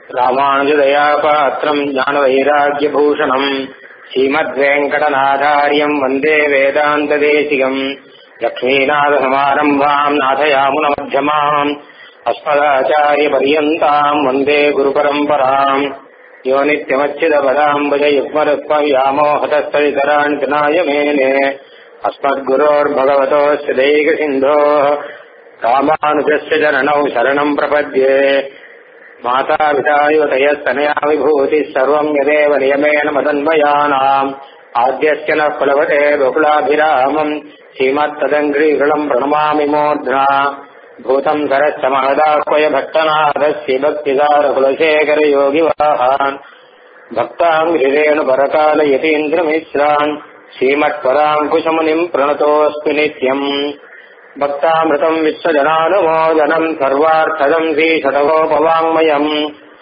ராமானுஜதயாபாத்திரம் ஞானவைராக்கியபூஷணம் ஸ்ரீமத்வேங்கடநாதாரியம் வந்தே வேதாந்ததேசிகம் லக்ஷ்மீநாதசமாரம்பாம் நாதயாமுனமध्यமாம் अस्मदाचार्यपर्यन्ताम् वन्दे गुरुपरम्पराम् यो नित्यमच्युतपदाम्बुजयुग्मरुक्मव्यामोहतस्तवितरान् पिनाय मेने अस्मद्गुरोर्भगवतोऽस्य दैकसिन्धोः रामानुजस्य चरणौ शरणम् प्रपद्ये मातापितायुतयस्तनया विभूतिः सर्वम् यदेव नियमेन मदन्वयानाम् आद्यस्य नः प्लवते बकुलाभिरामम् श्रीमत्तदङ्घ्रीगुलम् प्रणमामि मूर्ध्ना भूतम् सरश्च महदाह्वय भट्टनाथस्य भक्तिसारकुलशेखर योगिवाहान् भक्ताम् हृदेन परकाल यतीन्द्रमिश्रान् श्रीमत्पराङ्कुशमुनिम् प्रणतोऽस्मि नित्यम् भक्तामृतम् विश्वजनानुमोदनम् सर्वार्थदम् श्रीशतकोपवाङ्मयम्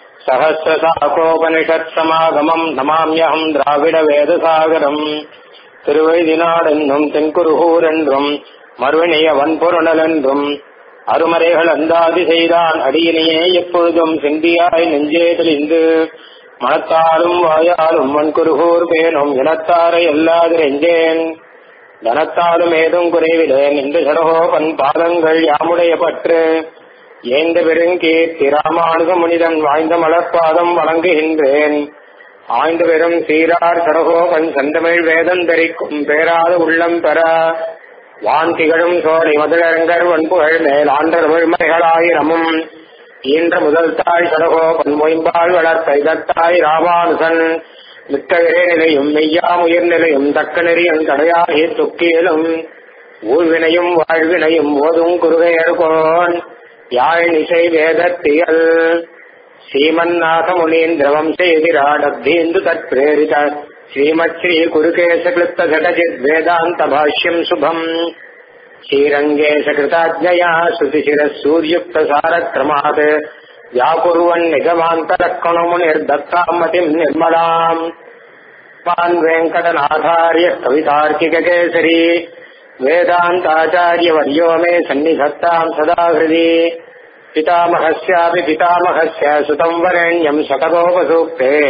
सहस्रशाकोपनिषत्समागमम् नमाम्यहम् द्राविडवेदसागरम् திருவழுதினாடென்றும் தென்குருகூரென்றும் மறுவினைய வன்பொருணலென்றும் அருமறைகள் அந்தாதி செய்தான் அடியினையே எப்பொழுதும் செந்தியாய் நெஞ்சே தெளிந்து மனத்தாலும் வாயாலும் வன்குருகூர் பேணும் இனத்தாரை எல்லாதிரெஞ்சேன் தனத்தாலும் ஏதும் குறைவிலேன் என்று சடகோபன் பாதங்கள் யாமுடைய பற்று ஏந்த பெருங்கீர்த்தி ராமானுக முனிதன் வாய்ந்த மலர்பாதம் வழங்குகின்றேன் ஆய்ந்து பெறும் சீரார் சடகோபன் செந்தமிழ் வேதம் தரிக்கும் பேராத உள்ளம் பெற வான் திகழும் சோலை மதுரங்கர் வன்புகழ் மேல் ஆண்டர் விழ்மறைகளாயிரமும் ஈன்ற முதல் தாய் சடகோபன் மொயம்பால் வளர்த்த இதத்தாய் ராமானுசன் மிக்க நிலையும் மெய்யாம் உயிர்நிலையும் தக்க நெறியும் தடையாகி துக்கியலும் ஊழ்வினையும் வாழ்வினையும் ஓதும் குருகையர்கோன் யாழ் இசை வேதத்தியல் श्रीमन्नाथ मुनीन्द्र वंशेदिराडब्धेन्दु तत्प्रेरित श्रीमत् श्री कुरुकेशकृत्त घटजिद् वेदान्त भाष्यम् शुभम् श्रीरङ्गेश कृताज्ञया श्रुतिशिरः सूर्युक्त सारक्रमात् व्याकुर्वन् निगमान्तरक्कणमुनिर्दत्ताम् मतिम् निर्मलाम् पान् वेङ्कटनाथार्य कवितार्किककेसरी वेदान्ताचार्यवर्यो मे सन्निधत्ताम् सदा हृदि पितामहस्यापि पितामहस्य सुतम् वरेण्यम् शतकोपसूक्तेः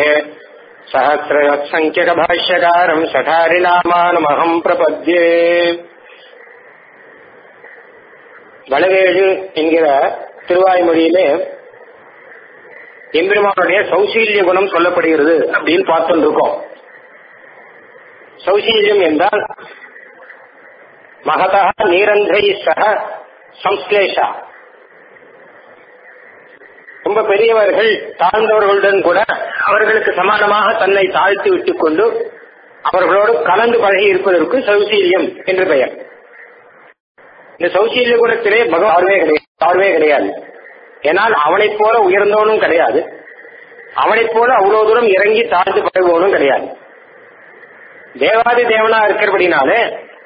सहस्रसङ्ख्यकभाष्यकारम् सठारिनामानमहम् प्रपद्ये வளவேழு என்கிற திருவாய்மொழியிலே எம்பெருமானுடைய சௌசீல்ய குணம் சொல்லப்படுகிறது அப்படின்னு பார்த்துட்டு இருக்கோம் சௌசீல்யம் என்றால் மகதா நீரந்தை சக சம்ஸ்லேஷா ரொம்ப பெரியவர்கள் தாழ்ந்தவர்களுடன் கூட அவர்களுக்கு சமானமாக தன்னை தாழ்த்தி விட்டுக் கொண்டு அவர்களோடு கலந்து பழகி இருப்பதற்கு சௌசீல்யம் என்று பெயர் இந்த சௌசீல்ய குணத்திலே பகவான் கிடையாது தாழ்வே கிடையாது ஏனால் அவனைப் போல உயர்ந்தவனும் கிடையாது அவனைப் போல அவ்வளவு தூரம் இறங்கி தாழ்ந்து பழகுவனும் கிடையாது தேவாதி தேவனா இருக்கிறபடினாலே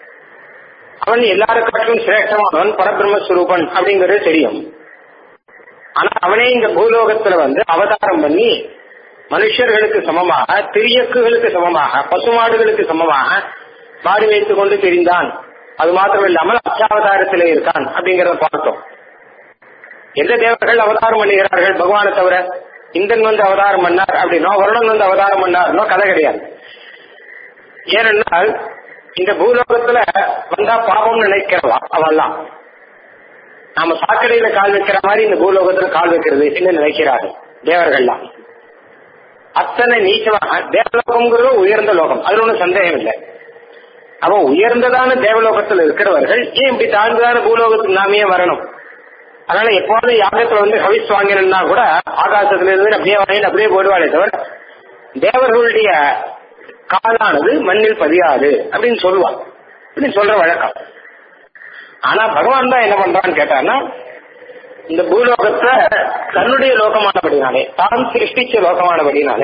அவன் எல்லாருக்காட்டும் சிரேஷ்டமானவன் பரபிரம்மஸ்வரூபன் அப்படிங்கிறது தெரியும் ஆனா அவனே இந்த பூலோகத்துல வந்து அவதாரம் பண்ணி மனுஷர்களுக்கு சமமாக திரியக்குகளுக்கு சமமாக பசுமாடுகளுக்கு சமமாக மாடு வைத்துக் கொண்டு தெரிந்தான் அது மாத்திரம் இல்லாமல் அச்சாவதாரத்திலே இருக்கான் அப்படிங்கறத பார்த்தோம் எந்த தேவர்கள் அவதாரம் பண்ணுகிறார்கள் பகவானை தவிர இந்தன் வந்து அவதாரம் பண்ணார் அப்படின்னா வருடன் வந்து அவதாரம் பண்ணார்னோ கதை கிடையாது ஏனென்றால் இந்த பூலோகத்துல வந்தா பாவம் நினைக்கிறவா அவெல்லாம் நாம சாக்கடையில கால் வைக்கிற மாதிரி இந்த பூலோகத்துல கால் வைக்கிறது என்ன நினைக்கிறார்கள் தேவர்கள்லாம் அத்தனை நீச்சமாக தேவலோகம்ங்கிறது உயர்ந்த லோகம் அதுல ஒன்றும் சந்தேகம் இல்லை அவன் உயர்ந்ததான தேவலோகத்தில் இருக்கிறவர்கள் ஏன் இப்படி தாழ்ந்ததான பூலோகத்துக்கு நாமே வரணும் அதனால எப்போதும் யாகத்துல வந்து ஹவிஸ் வாங்கினா கூட ஆகாசத்துல இருந்து அப்படியே வாங்கி அப்படியே போடுவாளே தவிர தேவர்களுடைய காலானது மண்ணில் பதியாது அப்படின்னு சொல்லுவான் அப்படின்னு சொல்ற வழக்கம் ஆனா பகவான் தான் என்ன பண்றான்னு கேட்டான்னா இந்த பூலோகத்தை தன்னுடைய லோகமானபடினாலே தான் சிருஷ்டிச்ச லோகமானபடினாலே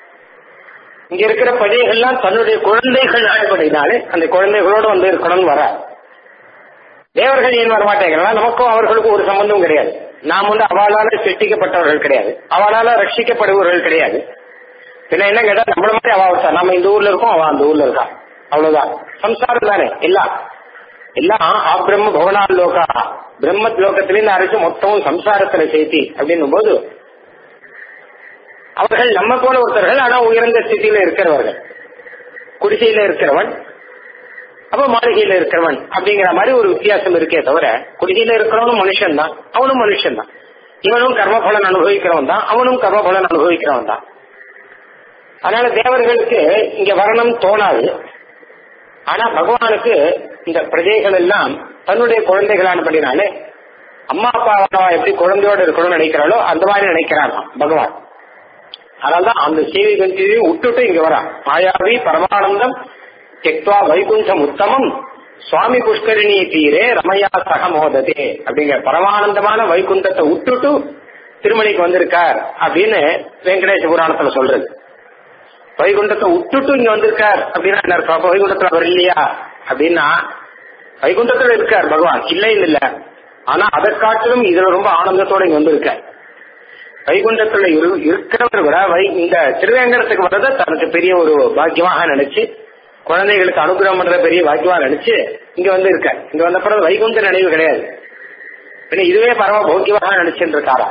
இங்க இருக்கிற பிரஜைகள்லாம் தன்னுடைய குழந்தைகள் ஆனபடினாலே அந்த குழந்தைகளோடு வந்து இருக்கணும்னு வர தேவர்கள் ஏன் வரமாட்டேங்கிறா நமக்கும் அவர்களுக்கும் ஒரு சம்பந்தம் கிடையாது நாம் வந்து அவளால சிருஷ்டிக்கப்பட்டவர்கள் கிடையாது அவளால ரட்சிக்கப்படுபவர்கள் கிடையாது பின்ன என்ன கேட்டா நம்மள மாதிரி அவ நம்ம இந்த ஊர்ல இருக்கோம் அவ அந்த ஊர்ல இருக்கா அவ்வளவுதான் சம்சாரம் தானே எல்லாம் எல்லாம் ஆ பிரம்ம பவனா லோகா பிரம்ம லோகத்திலிருந்து அரைச்சு மொத்தமும் சம்சாரத்துல சேர்த்தி அப்படின்னும் போது அவர்கள் நம்ம போல ஒருத்தர்கள் ஆனா உயர்ந்த ஸ்திதியில இருக்கிறவர்கள் குடிசையில இருக்கிறவன் அப்ப மாளிகையில இருக்கிறவன் அப்படிங்கிற மாதிரி ஒரு வித்தியாசம் இருக்கே தவிர குடிசையில இருக்கிறவனும் மனுஷன் தான் அவனும் மனுஷன் தான் இவனும் கர்மபலன் அனுபவிக்கிறவன் தான் அவனும் கர்மபலன் அனுபவிக்கிறவன் தான் அதனால தேவர்களுக்கு இங்க வரணும் தோணாது ஆனா பகவானுக்கு இந்த பிரஜைகள் எல்லாம் தன்னுடைய குழந்தைகளானபடினாலே அம்மா அப்பா எப்படி குழந்தையோட இருக்கணும்னு நினைக்கிறாளோ அந்த மாதிரி நினைக்கிறாராம் பகவான் அதனால்தான் அந்த சேவை கஞ்சியையும் விட்டுட்டு இங்க வரா மாயாவி பரமானந்தம் தெக்வா வைகுண்டம் உத்தமம் சுவாமி புஷ்கரிணி தீரே ரமையா சகமோததே அப்படிங்கிற பரமானந்தமான வைகுண்டத்தை விட்டுட்டு திருமணிக்கு வந்திருக்கார் அப்படின்னு வெங்கடேச புராணத்துல சொல்றது வைகுண்டத்தை விட்டுட்டு இங்க வந்திருக்கார் அப்படின்னா என்ன அர்த்தம் அப்ப வைகுண்டத்துல அவர் இல்லையா அப்படின்னா வைகுண்டத்துல இருக்கார் பகவான் இல்லைன்னு இல்ல ஆனா அதை காட்டிலும் இதுல ரொம்ப ஆனந்தத்தோட இங்க வந்திருக்கார் வைகுண்டத்துல இரு- இருக்கிறவர் கூட வை இந்த திருவேங்கடத்துக்கு வர்றதை தனக்கு பெரிய ஒரு பாக்கியமாக நினைச்சு குழந்தைகளுக்கு அனுகிரகம் பண்ற பெரிய பாக்கியமா நினைச்சு இங்க வந்து இருக்கார் இங்க வந்த பிறகு வைகுண்ட நினைவு கிடையாது பின்ன இதுவே பரம போக்கியமாக நினைச்சுட்டு இருக்காரா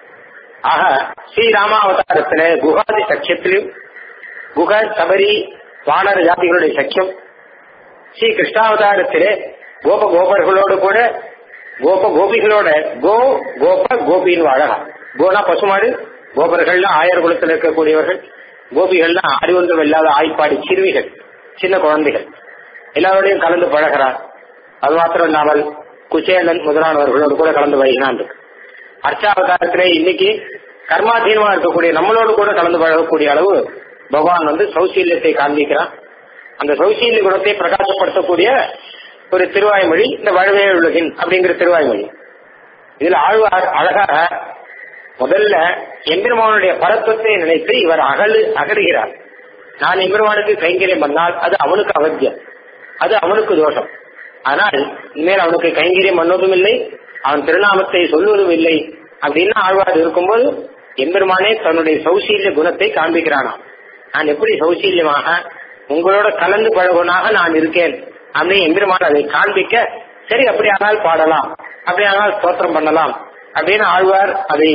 ஆக ஸ்ரீராம அவதாரத்துல குகாதி சக்கியத்திலும் குக சபரி வானர ஜாதிகளுடைய சக்கியம் ஸ்ரீ கிருஷ்ணாவதாரத்திலே கோப கோபர்களோடு கூட கோப கோபிகளோட கோ கோப கோபின்னு அழகா கோனா பசுமாடு கோபர்கள்லாம் ஆயர் குலத்தில் இருக்கக்கூடியவர்கள் கோபிகள்லாம் அறிவொன்றும் இல்லாத ஆய்ப்பாடி சிறுவிகள் சின்ன குழந்தைகள் எல்லாரோடையும் கலந்து பழகிறார் அது மாத்திரம் இல்லாமல் குச்சேலன் முதலானவர்களோடு கூட கலந்து வருகிறான் இருக்கு. அர்ச்சாவதாரத்திலே இன்னைக்கு கர்மாதீனமா இருக்கக்கூடிய நம்மளோடு கூட கலந்து பழகக்கூடிய அளவு பகவான் வந்து சௌசீல்யத்தை காண்பிக்கிறான் அந்த சௌசீல்ய குணத்தை பிரகாசப்படுத்தக்கூடிய ஒரு திருவாய்மொழி இந்த வழுவே உலகின் அப்படிங்கிற திருவாய்மொழி இதுல ஆழ்வார் அழகாக முதல்ல எம்பெருமானுடைய பரத்துவத்தை நினைத்து இவர் அகழு அகடுகிறார் நான் எம்பெருமானுக்கு கைங்கரியம் பண்ணால் அது அவனுக்கு அவத்தியம் அது அவனுக்கு தோஷம் ஆனால் இனிமேல் அவனுக்கு கைங்கரியம் பண்ணதும் இல்லை அவன் திருநாமத்தை சொல்லுவதும் இல்லை அப்படின்னு ஆழ்வார் இருக்கும்போது எம்பெருமானே தன்னுடைய சௌசீல்ய குணத்தை காண்பிக்கிறானாம் நான் எப்படி சௌசீல்யமாக உங்களோட கலந்து பழகுவனாக நான் இருக்கேன் அப்படின்னு எம்பெருமான் அதை காண்பிக்க சரி அப்படியானால் பாடலாம் அப்படியானால் ஸ்தோத்திரம் பண்ணலாம் அப்படின்னு ஆழ்வார் அதை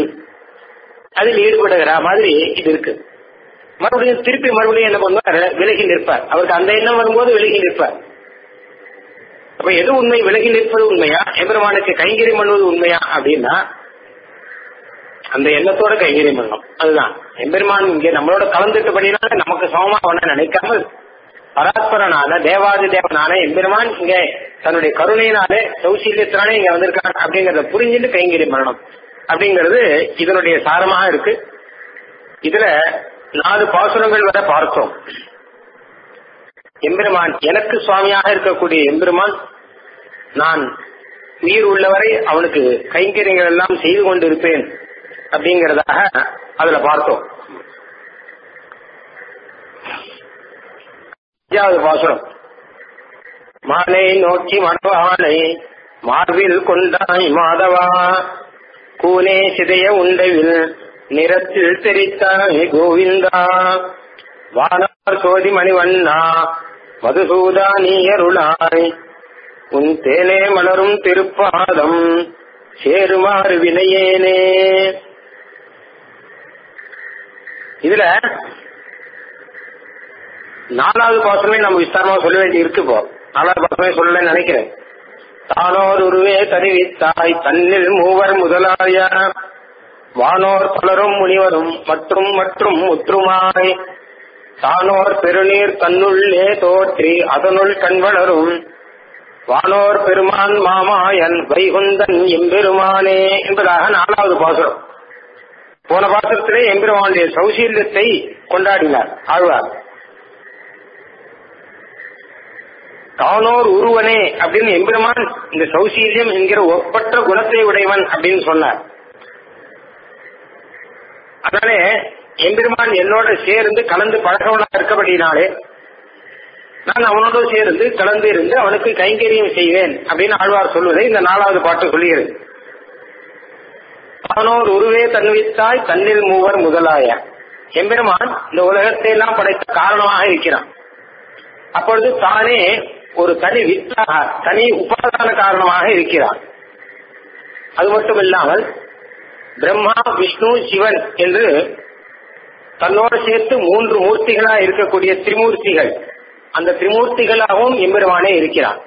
அதில் ஈடுபடுகிற மாதிரி இது இருக்கு மறுபடியும் திருப்பி மறுபடியும் என்ன பண்ணுவார் விலகி நிற்பார் அவருக்கு அந்த எண்ணம் வரும்போது விலகி நிற்பார் அப்ப எது உண்மை விலகி நிற்பது உண்மையா எம்பெருமானுக்கு கைங்கரியம் பண்ணுவது உண்மையா அப்படின்னா அந்த எண்ணத்தோட கைங்கரியம் பண்ணணும் அதுதான் எம்பெருமான் இங்க நம்மளோட கலந்துட்டபடினால நமக்கு சமமா அவன நினைக்காமல் பராத்பரனான தேவாதி தேவனான எம்பெருமான் இங்க தன்னுடைய கருணையினாலே சௌசீல்யத்தினாலே இங்க வந்திருக்கான் அப்படிங்கறத புரிஞ்சுட்டு கைங்கரியம் பண்ணணும் அப்படிங்கிறது இதனுடைய சாரமாக இருக்கு இதுல நாலு பாசுரங்கள் வரை பார்த்தோம் எம்பெருமான் எனக்கு சுவாமியாக இருக்கக்கூடிய எம்பெருமான் நான் உயிர் உள்ளவரை அவனுக்கு கைங்கரியங்கள் எல்லாம் செய்து கொண்டிருப்பேன் அப்படிங்கறதாக அதுல பார்த்தோம் அஞ்சாவது பாசுரம் மாலை நோக்கி மடவானை மார்பில் கொண்டாய் மாதவா கூனே சிதைய உண்டவில் நிறத்தில் தெரித்தாய் கோவிந்தா வானார் சோதி மணிவண்ணா மதுசூதா நீ அருளாய் உன் தேனே மலரும் திருப்பாதம் சேருமாறு வினையேனே இதுல நாலாவது பாசமே நம்ம விஸ்தாரமா சொல்ல வேண்டி இருக்கு இப்போ நாலாவது பாசமே சொல்லலன்னு நினைக்கிறேன் தானோர் உருவே தருவித்தாய் தன்னில் மூவர் முதலாய வானோர் பலரும் முனிவரும் மற்றும் மற்றும் முற்றுமாய் தானோர் பெருநீர் தன்னுள்ளே தோற்றி அதனுள் கண்வளரும் வானோர் பெருமான் மாமாயன் வைகுந்தன் எம்பெருமானே என்பதாக நாலாவது பாசுரம் போன பாசுரத்திலே எம்பெருமானுடைய சௌசீல்யத்தை கொண்டாடினார் ஆழ்வார் தானோர் உருவனே அப்படின்னு எம்பெருமான் இந்த சௌசீல்யம் என்கிற ஒப்பற்ற குணத்தை உடையவன் அப்படின்னு சொன்னார் அதனால எம்பெருமான் என்னோட சேர்ந்து கலந்து பழகவனா இருக்கபடினாலே நான் அவனோட சேர்ந்து கலந்து இருந்து அவனுக்கு கைங்கரியம் செய்வேன் அப்படின்னு ஆழ்வார் சொல்வதை இந்த நாலாவது பாட்டு சொல்லுகிறது தானோர் உருவே தன்வித்தாய் தன்னில் மூவர் முதலாய எம்பெருமான் இந்த உலகத்தை எல்லாம் படைத்த காரணமாக இருக்கிறான் அப்பொழுது தானே ஒரு தனி வித்தாக தனி உபாதான காரணமாக இருக்கிறான் அது மட்டும் இல்லாமல் பிரம்மா விஷ்ணு சிவன் என்று தன்னோடு சேர்த்து மூன்று மூர்த்திகளா இருக்கக்கூடிய திரிமூர்த்திகள் அந்த திரிமூர்த்திகளாகவும் எம்பெருமானே இருக்கிறான்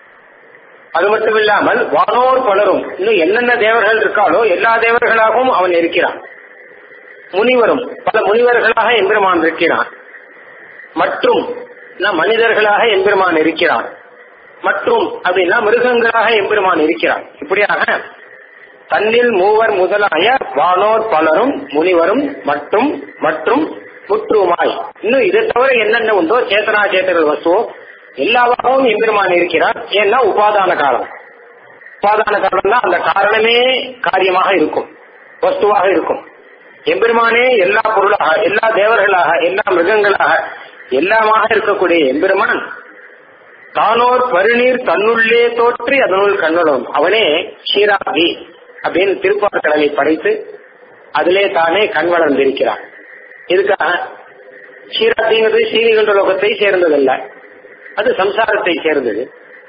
அது மட்டும் இல்லாமல் வானோர் பலரும் இன்னும் என்னென்ன தேவர்கள் இருக்காலோ எல்லா தேவர்களாகவும் அவன் இருக்கிறான் முனிவரும் பல முனிவர்களாக எம்பெருமான் இருக்கிறான் மற்றும் மனிதர்களாக எம்பெருமான் இருக்கிறான் மற்றும் அப்படின்னா மிருகங்களாக எம்பெருமான் இருக்கிறான் இப்படியாக தன்னில் மூவர் முதலாய வானோர் பலரும் முனிவரும் மற்றும் மற்றும் முற்றுமாய் இன்னும் இதை தவிர என்னென்ன உண்டோ சேத்தனா சேத்தன வசுவோ எல்லாவாகவும் எம்பெருமான் இருக்கிறார் ஏன்னா உபாதான காலம் உபாதான காலம் தான் அந்த காரணமே காரியமாக இருக்கும் வஸ்துவாக இருக்கும் எம்பெருமானே எல்லா பொருளாக எல்லா தேவர்களாக எல்லா மிருகங்களாக எல்லாமாக இருக்கக்கூடிய எம்பெருமான் தானோர் பருநீர் தன்னுள்ளே தோற்றி அதனுள் கண்ணலும் அவனே ஷீராபி அப்படின்னு திருப்பார் கடலை படைத்து அதிலே தானே கண் வளர்ந்திருக்கிறான் இதுக்காக ஷீராப்திங்கிறது ஸ்ரீனிகண்ட லோகத்தை சேர்ந்ததல்ல அது சம்சாரத்தை சேர்ந்தது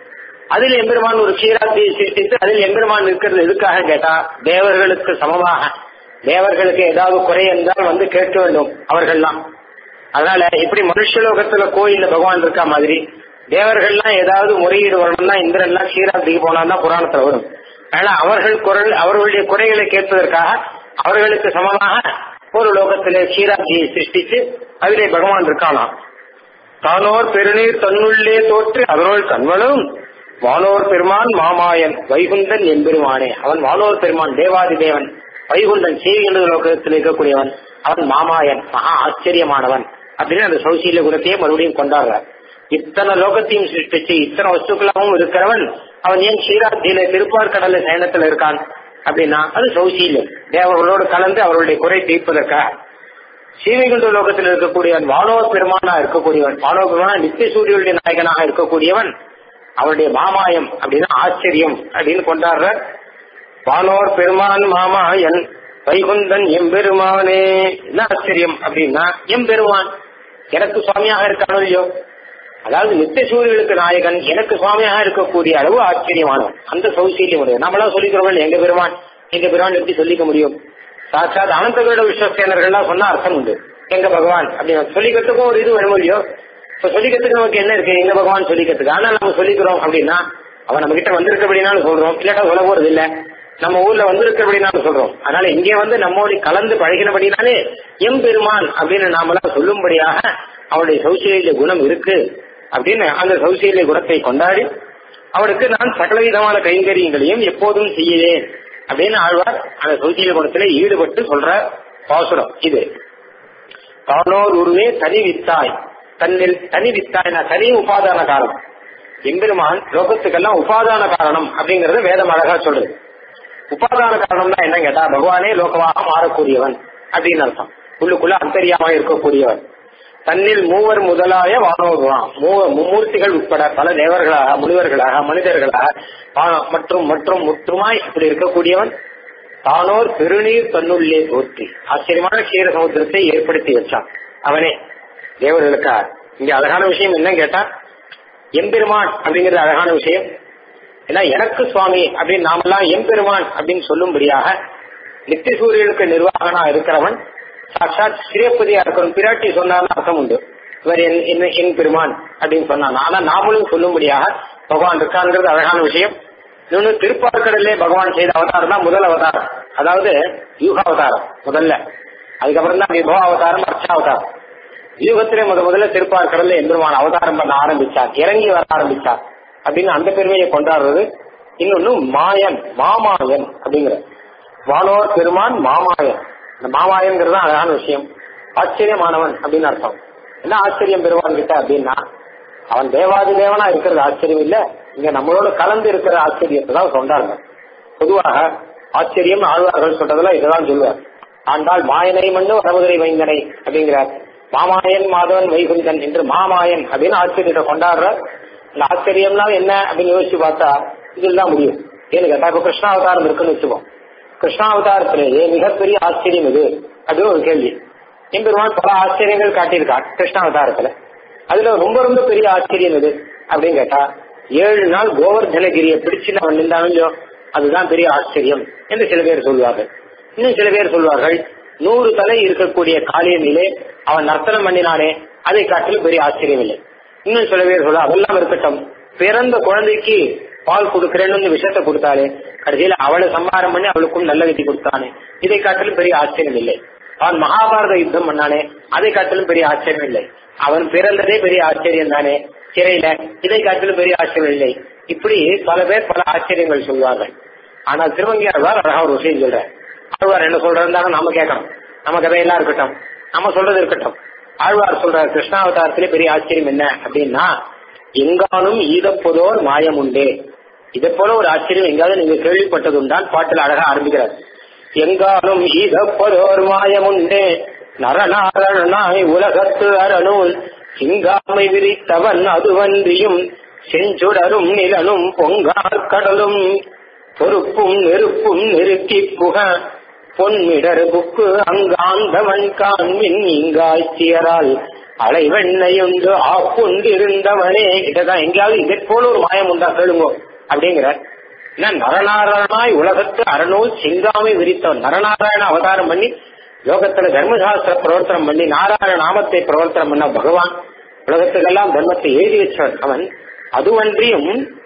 அதில் எம்பெருமான் ஒரு க்ஷீராப்தியை சிருஷ்டித்து அதில் எம்பெருமான் இருக்கிறது எதுக்காக கேட்டா தேவர்களுக்கு சமமாக தேவர்களுக்கு ஏதாவது குறை என்றால் வந்து கேட்க வேண்டும் அவர்கள்லாம் அதனால இப்படி மனுஷலோகத்துல கோயில்ல பகவான் இருக்கா மாதிரி தேவர்கள்லாம் ஏதாவது முறையீடு வரணும்னா இந்திரன்லாம் க்ஷீராப்திக்கு போனா தான் புராணத்துல வரும் அதனால அவர்கள் குரல் அவர்களுடைய குறைகளை கேட்பதற்காக அவர்களுக்கு சமமாக ஒரு லோகத்திலே க்ஷீராப்தியை சிருஷ்டிச்சு அதிலே பகவான் இருக்கானாம் தானோர் பெருநீர் தன்னுள்ளே தோற்று அதனோள் கண்வளும் வானோர் பெருமான் மாமாயன் வைகுந்தன் எம்பெருமானே அவன் வானோர் பெருமான் தேவாதி தேவன் வைகுந்தன் செய்கின்ற லோகத்தில் இருக்கக்கூடியவன் அவன் மாமாயன் மகா ஆச்சரியமானவன் அப்படின்னு அந்த சௌசீல்ய குணத்தையே மறுபடியும் கொண்டாடுறார் இத்தனை லோகத்தையும் சிருஷ்டிச்சு இத்தனை வஸ்துக்களாகவும் இருக்கிறவன் அவன் ஏன் ஸ்ரீராத்தியில திருப்பார் கடல்ல சயனத்துல இருக்கான் அப்படின்னா அது சௌசீல்யம் தேவர்களோடு கலந்து அவர்களுடைய குறை தீர்ப்பதற்காக ஸ்ரீவைகுண்ட லோகத்தில் இருக்கக்கூடியவன் வானவ பெருமானா இருக்கக்கூடியவன் வானவ பெருமானா நித்திய சூரியனுடைய நாயகனாக இருக்கக்கூடியவன் அவனுடைய மாமாயம் அப்படின்னா ஆச்சரியம் அப்படின்னு கொண்டாடுற வானோர் பெருமான் மாமாயன் வைகுந்தன் எம்பெருமானே என்ன ஆச்சரியம் அப்படின்னா எம்பெருமான் எனக்கு சுவாமியாக இருக்கானோ இல்லையோ அதாவது நித்திய சூரியனுக்கு நாயகன் எனக்கு சுவாமியாக இருக்கக்கூடிய அளவு ஆச்சரியமானவன் அந்த சௌசீல்யம் உடையது நம்மளாம் சொல்லிக்கிறோம் எங்க பெருமான் எங்க பெருமான் எப்படி சொல்லிக்க முடியும் சாட்சாத் அனந்தகோட விஸ்வசேனர்கள்லாம் சொன்னா அர்த்தம் உண்டு எங்க பகவான் அப்படின்னு சொல்லிக்கிறதுக்கும் ஒரு இது வேணும் இல்லையோ இப்ப சொல்லிக்கிறதுக்கு நமக்கு என்ன இருக்கு எங்க பகவான் சொல்லிக்கிறதுக்கு ஆனா நம்ம சொல்லிக்கிறோம் அப்படின்னா அவன் நம்ம கிட்ட வந்திருக்கிறபடினாலும் சொல்றோம் இல்லாட்டா சொல்ல போறது இல்ல நம்ம ஊர்ல வந்திருக்கிறபடினாலும் சொல்றோம் அதனால இங்கே வந்து நம்மோடு கலந்து பழகினபடினாலே எம் பெருமான் அப்படின்னு நாமெல்லாம் சொல்லும்படியாக அவனுடைய சௌசீல்ய குணம் இருக்கு அப்படின்னு அந்த சௌசீல்ய குணத்தை கொண்டாடி அவனுக்கு நான் சகலவிதமான கைங்கரியங்களையும் எப்போதும் செய்யலேன் அப்படின்னு ஆழ்வார் அந்த சௌசீல்ய குணத்திலே ஈடுபட்டு சொல்ற பாசுரம் இது தானோர் உருவே தனி வித்தாய் தன்னில் தனி வித்தாய் நான் தனி உபாதான காரணம் எம்பெருமான் லோகத்துக்கெல்லாம் உபாதான காரணம் அப்படிங்கறத வேதம் அழகா சொல்றது உபாதான காரணம்னா என்ன கேட்டா பகவானே லோகமாக மாறக்கூடியவன் அப்படின்னு அர்த்தம் உள்ளுக்குள்ள அந்தரியாம இருக்கக்கூடியவன் தன்னில் மூவர் முதலாய வானோருவான் மும்மூர்த்திகள் உட்பட பல தேவர்களாக முனிவர்களாக மனிதர்களாக வானம் மற்றும் மற்றும் முற்றுமாய் இப்படி இருக்கக்கூடியவன் தானோர் பெருநீர் தன்னுள்ளே தோற்றி ஆச்சரியமான க்ஷீர சமுத்திரத்தை ஏற்படுத்தி வச்சான் அவனே தேவர்களுக்கா இங்க அழகான விஷயம் என்ன கேட்டா எம்பெருமான் அப்படிங்கிறது அழகான விஷயம் ஏன்னா எனக்கு சுவாமி அப்படின்னு நாமெல்லாம் எம்பெருமான் அப்படின்னு சொல்லும்படியாக நித்திய சூரியனுக்கு நிர்வாகனா இருக்கிறவன் சாட்சாத் ஸ்ரீபதியா இருக்கணும் பிராட்டி சொன்னாலும் அர்த்தம் உண்டு இவர் என் என்ன என் பெருமான் அப்படின்னு சொன்னான் ஆனா நாமளும் சொல்லும்படியாக பகவான் இருக்கான்ங்கிறது அழகான விஷயம் இன்னொன்னு திருப்பார்க்கடலே பகவான் செய்த அவதாரம் தான் முதல் அவதாரம் அதாவது யூக அவதாரம் முதல்ல அதுக்கப்புறம் தான் விபவ அவதாரம் அர்ச்சாவதாரம் யூகத்திலே முத முதல்ல திருப்பார்க்கடல்ல எம்பெருமான் அவதாரம் பண்ண ஆரம்பிச்சார் இறங்கி வர ஆரம்பிச்சார் அப்படின்னு அந்த பெருமையை கொண்டாடுறது இன்னொன்னு மாயன் மாமாயன் அப்படிங்கிற வானோர் பெருமான் மாமாயன் இந்த மாமாயங்கிறது தான் அழகான விஷயம் ஆச்சரியமானவன் அப்படின்னு அர்த்தம் என்ன ஆச்சரியம் பெருமான் கிட்ட அப்படின்னா அவன் தேவாதி தேவனா இருக்கிறது ஆச்சரியம் இல்ல இங்க நம்மளோட கலந்து இருக்கிற ஆச்சரியத்தை தான் கொண்டாடுங்க பொதுவாக ஆச்சரியம் ஆழ்வார்கள் சொல்றதெல்லாம் இதுதான் சொல்லுவார் ஆண்டாள் மாயனை மண்ணு வரமுதிரை வைந்தனை அப்படிங்கிறார் மாமாயன் மாதவன் வைகுந்தன் என்று மாமாயன் அப்படின்னு ஆச்சரியத்தை கொண்டாடுற இந்த ஆச்சரியம்னா என்ன அப்படின்னு யோசிச்சு பார்த்தா இதுதான் முடியும் ஏன்னு கேட்டா இப்ப கிருஷ்ணாவதாரம் இருக்குன்னு வச்சுப்போம் கிருஷ்ணாவதாரத்திலேயே மிகப்பெரிய ஆச்சரியம் இது அப்படின்னு ஒரு கேள்வி எம்பெருமான் பல ஆச்சரியங்கள் காட்டியிருக்கான் கிருஷ்ணாவதாரத்துல அதுல ரொம்ப ரொம்ப பெரிய ஆச்சரியம் இது அப்படின்னு கேட்டா ஏழு நாள் கோவர்தனகிரியை பிடிச்சு அவன் நின்றானோ அதுதான் பெரிய ஆச்சரியம் என்று சில பேர் சொல்வார்கள் இன்னும் சில பேர் சொல்வார்கள் நூறு தலை இருக்கக்கூடிய காளியனிலே அவன் நர்த்தனம் பண்ணினானே அதை காட்டிலும் பெரிய ஆச்சரியம் இல்லை இன்னும் சில பேர் சொல்ல அதெல்லாம் இருக்கட்டும் பிறந்த குழந்தைக்கு பால் கொடுக்கிறேன்னு விஷத்தை கொடுத்தாலே கடைசியில அவளை சம்பாரம் பண்ணி அவளுக்கும் நல்ல விதி கொடுத்தானே இதை காட்டிலும் பெரிய ஆச்சரியம் இல்லை அவன் மகாபாரத யுத்தம் பண்ணானே அதை காட்டிலும் பெரிய ஆச்சரியம் இல்லை அவன் பிறந்ததே பெரிய ஆச்சரியம் தானே சிறையில இதை காட்டிலும் பெரிய ஆச்சரியம் இல்லை இப்படி பல பேர் பல ஆச்சரியங்கள் சொல்வார்கள் ஆனால் திருவங்கியாழ்வார் அழகா ஒரு விஷயம் சொல்ற ஆழ்வார் என்ன சொல்றாரு நாம கேட்கணும் நம்ம கதையெல்லாம் இருக்கட்டும் நம்ம சொல்றது இருக்கட்டும் ஆழ்வார் சொல்ற கிருஷ்ணாவதாரத்திலே பெரிய ஆச்சரியம் என்ன அப்படின்னா எங்காலும் ஈதப்போதோர் மாயம் உண்டே இதை போல ஒரு ஆச்சரியம் எங்காவது நீங்க கேள்விப்பட்டதுண்டான் பாட்டில் அழகா ஆரம்பிக்கிறார் எங்காலும் ஈதப்போதோர் மாயம் உண்டே நரநாரணனாய் உலகத்து அரணுள் சிங்காமை விரித்தவன் அதுவன்றியும் செஞ்சுடரும் நிலனும் பொங்கார் கடலும் பொறுப்பும் நெருப்பும் நெருக்கி புக பொன்மிடர் புக்கு அங்காந்தவன் காண்மின் இங்காய்ச்சியரால் அலைவெண்ணையுண்டு ஆப்புண்டிருந்தவனே இதான் எங்கேயாவது இதை போல ஒரு மாயம் உண்டா கேளுங்கோ அப்படிங்கிற என்ன நரநாராயணாய் உலகத்து அறநூல் சிங்காமை விரித்தவன் நரநாராயண அவதாரம் பண்ணி லோகத்துல தர்மசாஸ்திர பிரவர்த்தனம் பண்ணி நாராயண நாமத்தை பிரவர்த்தனம் பண்ண பகவான் உலகத்துக்கெல்லாம் தர்மத்தை எழுதி வச்சவன் அவன் அதுவன்றியும்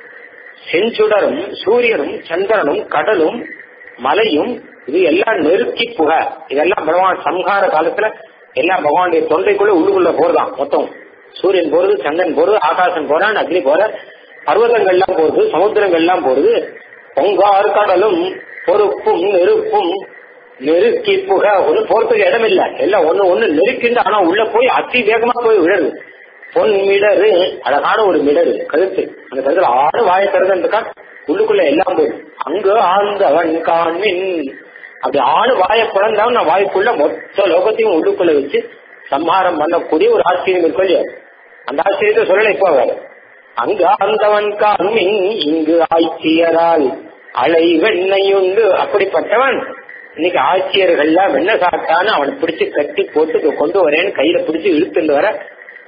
செஞ்சுடரும் சூரியனும் சந்திரனும் கடலும் மலையும் இது எல்லாம் நெருக்கி புக இதெல்லாம் பகவான் சம்ஹார காலத்துல எல்லாம் பகவானுடைய தொண்டைக்குள்ள உள்ளுக்குள்ள போறதாம் மொத்தம் சூரியன் போறது சந்திரன் போறது ஆகாசம் போறான் அக்னி போற பர்வதங்கள்லாம் போறது சமுத்திரங்கள்லாம் போறது பொங்கார் கடலும் பொறுப்பும் நெருப்பும் நெருக்கி புக ஒண்ணு போறதுக்கு இடம் இல்ல எல்லாம் ஒண்ணு ஒண்ணு நெருக்கிண்டு ஆனா உள்ள போய் அதி வேகமா போய் விழருது பொன் மிடரு அழகான ஒரு மிடரு கழுத்து அந்த கழுத்துல ஆறு வாயை திறந்துருக்கா உள்ளுக்குள்ள எல்லாம் போயிடும் அங்கு ஆழ்ந்தவன் காண்மின் அப்படி ஆணு வாயை பிறந்தவன் நான் வாய்க்குள்ள மொத்த லோகத்தையும் உள்ளுக்குள்ள வச்சு சம்ஹாரம் பண்ணக்கூடிய ஒரு ஆச்சரியம் இருக்கும் இல்லையா அந்த ஆச்சரியத்தை சொல்லல இப்போ வேற அங்கு ஆழ்ந்தவன் காண்மின் இங்கு ஆட்சியரால் அலை வெண்ணையுண்டு அப்படிப்பட்டவன் இன்னைக்கு ஆட்சியர்கள்லாம் வெண்ணெய் சாப்பிட்டான்னு அவனை பிடிச்சு கட்டி போட்டு கொண்டு வரேன்னு கையில பிடிச்சு இழுத்துட்டு வர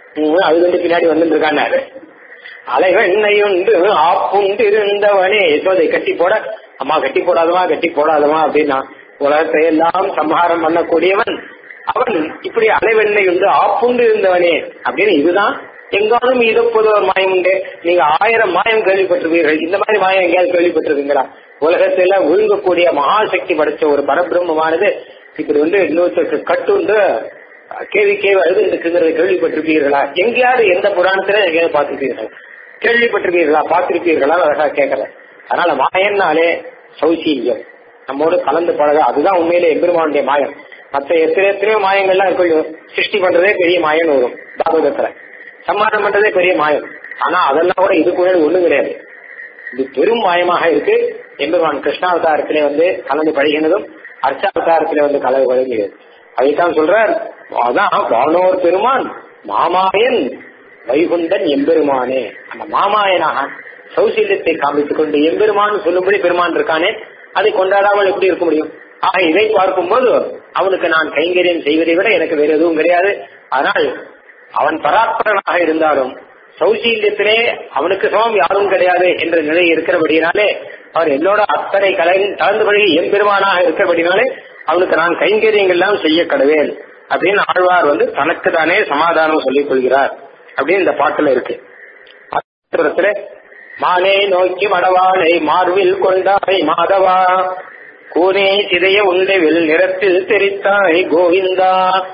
அது வந்து பின்னாடி வந்துட்டு இருக்காரு அலைவெண்ணையுண்டு ஆப்புண்டு இருந்தவனே யசோதை கட்டி போட அம்மா கட்டி போடாதவா கட்டி போடாதவா அப்படின்னா உலகத்தை எல்லாம் சம்ஹாரம் பண்ணக்கூடியவன் அவன் இப்படி அலைவெண்ணெய் உண்டு ஆப்புண்டு இருந்தவனே அப்படின்னு இதுதான் எங்காலும் இதப்போது ஒரு மாயம் உண்டு நீங்க ஆயிரம் மாயம் கேள்விப்பட்டிருப்பீர்கள் இந்த மாதிரி மாயம் எங்கேயாவது கேள்விப்பட்டிருக்கீங்களா உலகத்துல விழுங்கக்கூடிய மகாசக்தி படைச்ச ஒரு பரபிரம்மமானது இப்படி வந்து இன்னொருத்தருக்கு கட்டுண்டு கேள்வி கேள்வி அழுதுங்கிறத கேள்விப்பட்டிருப்பீர்களா எங்கேயாவது எந்த புராணத்துல எங்கேயாவது பார்த்திருப்பீர்கள் கேள்விப்பட்டிருப்பீர்களா பார்த்திருப்பீர்களா அழகா கேட்கல அதனால மாயன்னாலே சௌசீல்யம் நம்மோடு கலந்து பழக அதுதான் உண்மையிலே எம்பெருமானுடைய மாயம் மற்ற எத்தனை எத்தனையோ மாயங்கள்லாம் இருக்கும் சிருஷ்டி பண்றதே பெரிய மாயம் வரும் பாகவதத்துல சம்மானம் பண்றதே பெரிய மாயம் ஆனா அதெல்லாம் கூட இதுக்கு முன்னாடி ஒண்ணும் கிடையாது இது பெரும் மாயமாக இருக்கு எம்பெருமான் கிருஷ்ணாவதாரத்திலே வந்து கலந்து பழகினதும் அர்ச்சாவதாரத்திலே வந்து கலந்து பழகியது அதைத்தான் சொல்றார் அதான் வானோர் பெருமான் மாமாயன் வைகுந்தன் எம்பெருமானே அந்த மாமாயனாக சௌசீல்யத்தை காமித்துக் கொண்டு எம்பெருமான் சொல்லும்படி பெருமான் இருக்கானே அதை கொண்டாடாமல் எப்படி இருக்க முடியும் ஆக இதை பார்க்கும்போது அவனுக்கு நான் கைங்கரியம் செய்வதை விட எனக்கு வேற எதுவும் கிடையாது ஆனால் அவன் பராத்பரனாக இருந்தாலும் சௌசீல்யத்திலே அவனுக்கு சமம் யாரும் கிடையாது என்ற நிலை இருக்கிறபடினாலே அவர் என்னோட அத்தனை கலை கலந்து பழகி எம்பெருமானாக இருக்கிறபடினாலே அவனுக்கு நான் கைங்கரியங்கள்லாம் செய்ய கடவேன் அப்படின்னு ஆழ்வார் வந்து தனக்கு தானே சமாதானம் சொல்லிக் கொள்கிறார் அப்படின்னு இந்த பாட்டுல இருக்கு அப்புறத்துல மானே நோக்கி மடவாளை மார்பில் கொண்டாய் மாதவா கூனே சிதைய உண்டவில் நிறத்தில் தெரித்தாய் கோவிந்தா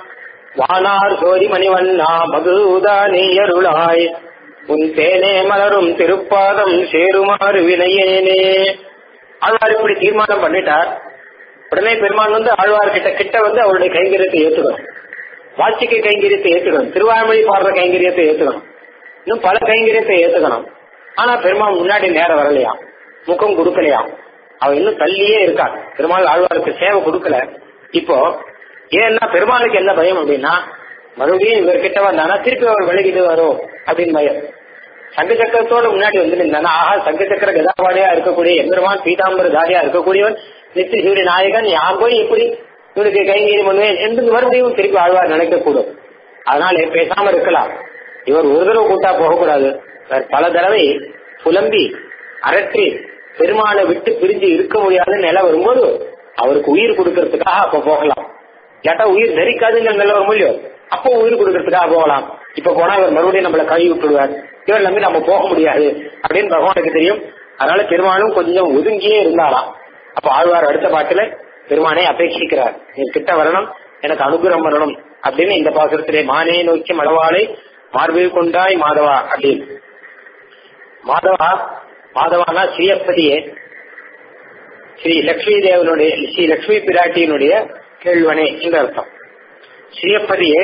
வானார் சோதி மணிவண்ணா மகுதா நீயருளாய் உன் தேனே மலரும் திருப்பாதம் சேருமாறு வினையேனே ஆழ்வார் இப்படி தீர்மானம் பண்ணிட்டார் உடனே பெருமான் வந்து ஆழ்வார் கிட்ட கிட்ட வந்து அவருடைய கைங்கரியத்தை ஏத்துக்கணும் வாட்சிக்கு கைங்கரியத்தை ஏத்துக்கணும் திருவாய்மொழி பாடுற கைங்கரியத்தை ஏத்துக்கணும் இன்னும் பல கைங்கரியத்தை ஏத்துக்கணும் ஆனா பெருமாள் முன்னாடி நேரம் வரலையாம் முகம் கொடுக்கலையாம் அவன் இன்னும் தள்ளியே இருக்கான் பெருமாள் ஆழ்வாருக்கு சேவை கொடுக்கல இப்போ ஏன்னா பெருமாளுக்கு என்ன பயம் அப்படின்னா மறுபடியும் இவர்கிட்ட வந்தானா திருப்பி அவர் விலகிட்டு வரும் அப்படின்னு பயம் சங்க சக்கரத்தோட முன்னாடி வந்து நின்றானா ஆஹா சங்க சக்கர கதாபாடியா இருக்கக்கூடிய எம்பெருமான் பீதாம்பர தாரியா இருக்கக்கூடியவன் நித்திய சூரிய நாயகன் யார் போய் இப்படி இவனுக்கு கைங்கரியம் பண்ணுவேன் என்று மறுபடியும் திருப்பி ஆழ்வார் நினைக்கக்கூடும் அதனால பேசாம இருக்கலாம் இவர் ஒரு தடவை கூட்டா போகக்கூடாது பல தடவை புலம்பி அரற்றி பெருமாளை விட்டு பிரிஞ்சு இருக்க முடியாத நிலை வரும்போது அவருக்கு உயிர் கொடுக்கறதுக்காக அப்ப போகலாம் இல்லாட்டா உயிர் தரிக்காதுங்கிற நல்ல ஒரு முடியும் அப்போ உயிர் கொடுக்கறதுக்காக போகலாம் இப்ப போனா இவர் மறுபடியும் நம்மளை கழுவி விட்டுடுவார் இவர் நம்பி நம்ம போக முடியாது அப்படின்னு பகவானுக்கு தெரியும் அதனால பெருமானும் கொஞ்சம் ஒதுங்கியே இருந்தாராம் அப்ப ஆழ்வார் அடுத்த பாட்டுல பெருமானை அபேட்சிக்கிறார் நீ கிட்ட வரணும் எனக்கு அனுகிரகம் வரணும் அப்படின்னு இந்த பாசுரத்திலே மானே நோக்கி மடவாளை மார்பில் கொண்டாய் மாதவா அப்படின்னு மாதவா மாதவானா ஸ்ரீயப்பதியே ஸ்ரீ லக்ஷ்மி தேவனுடைய ஸ்ரீ லக்ஷ்மி பிராட்டியினுடைய கேள்வனே என்று அர்த்தம் ஸ்ரீயப்பதியே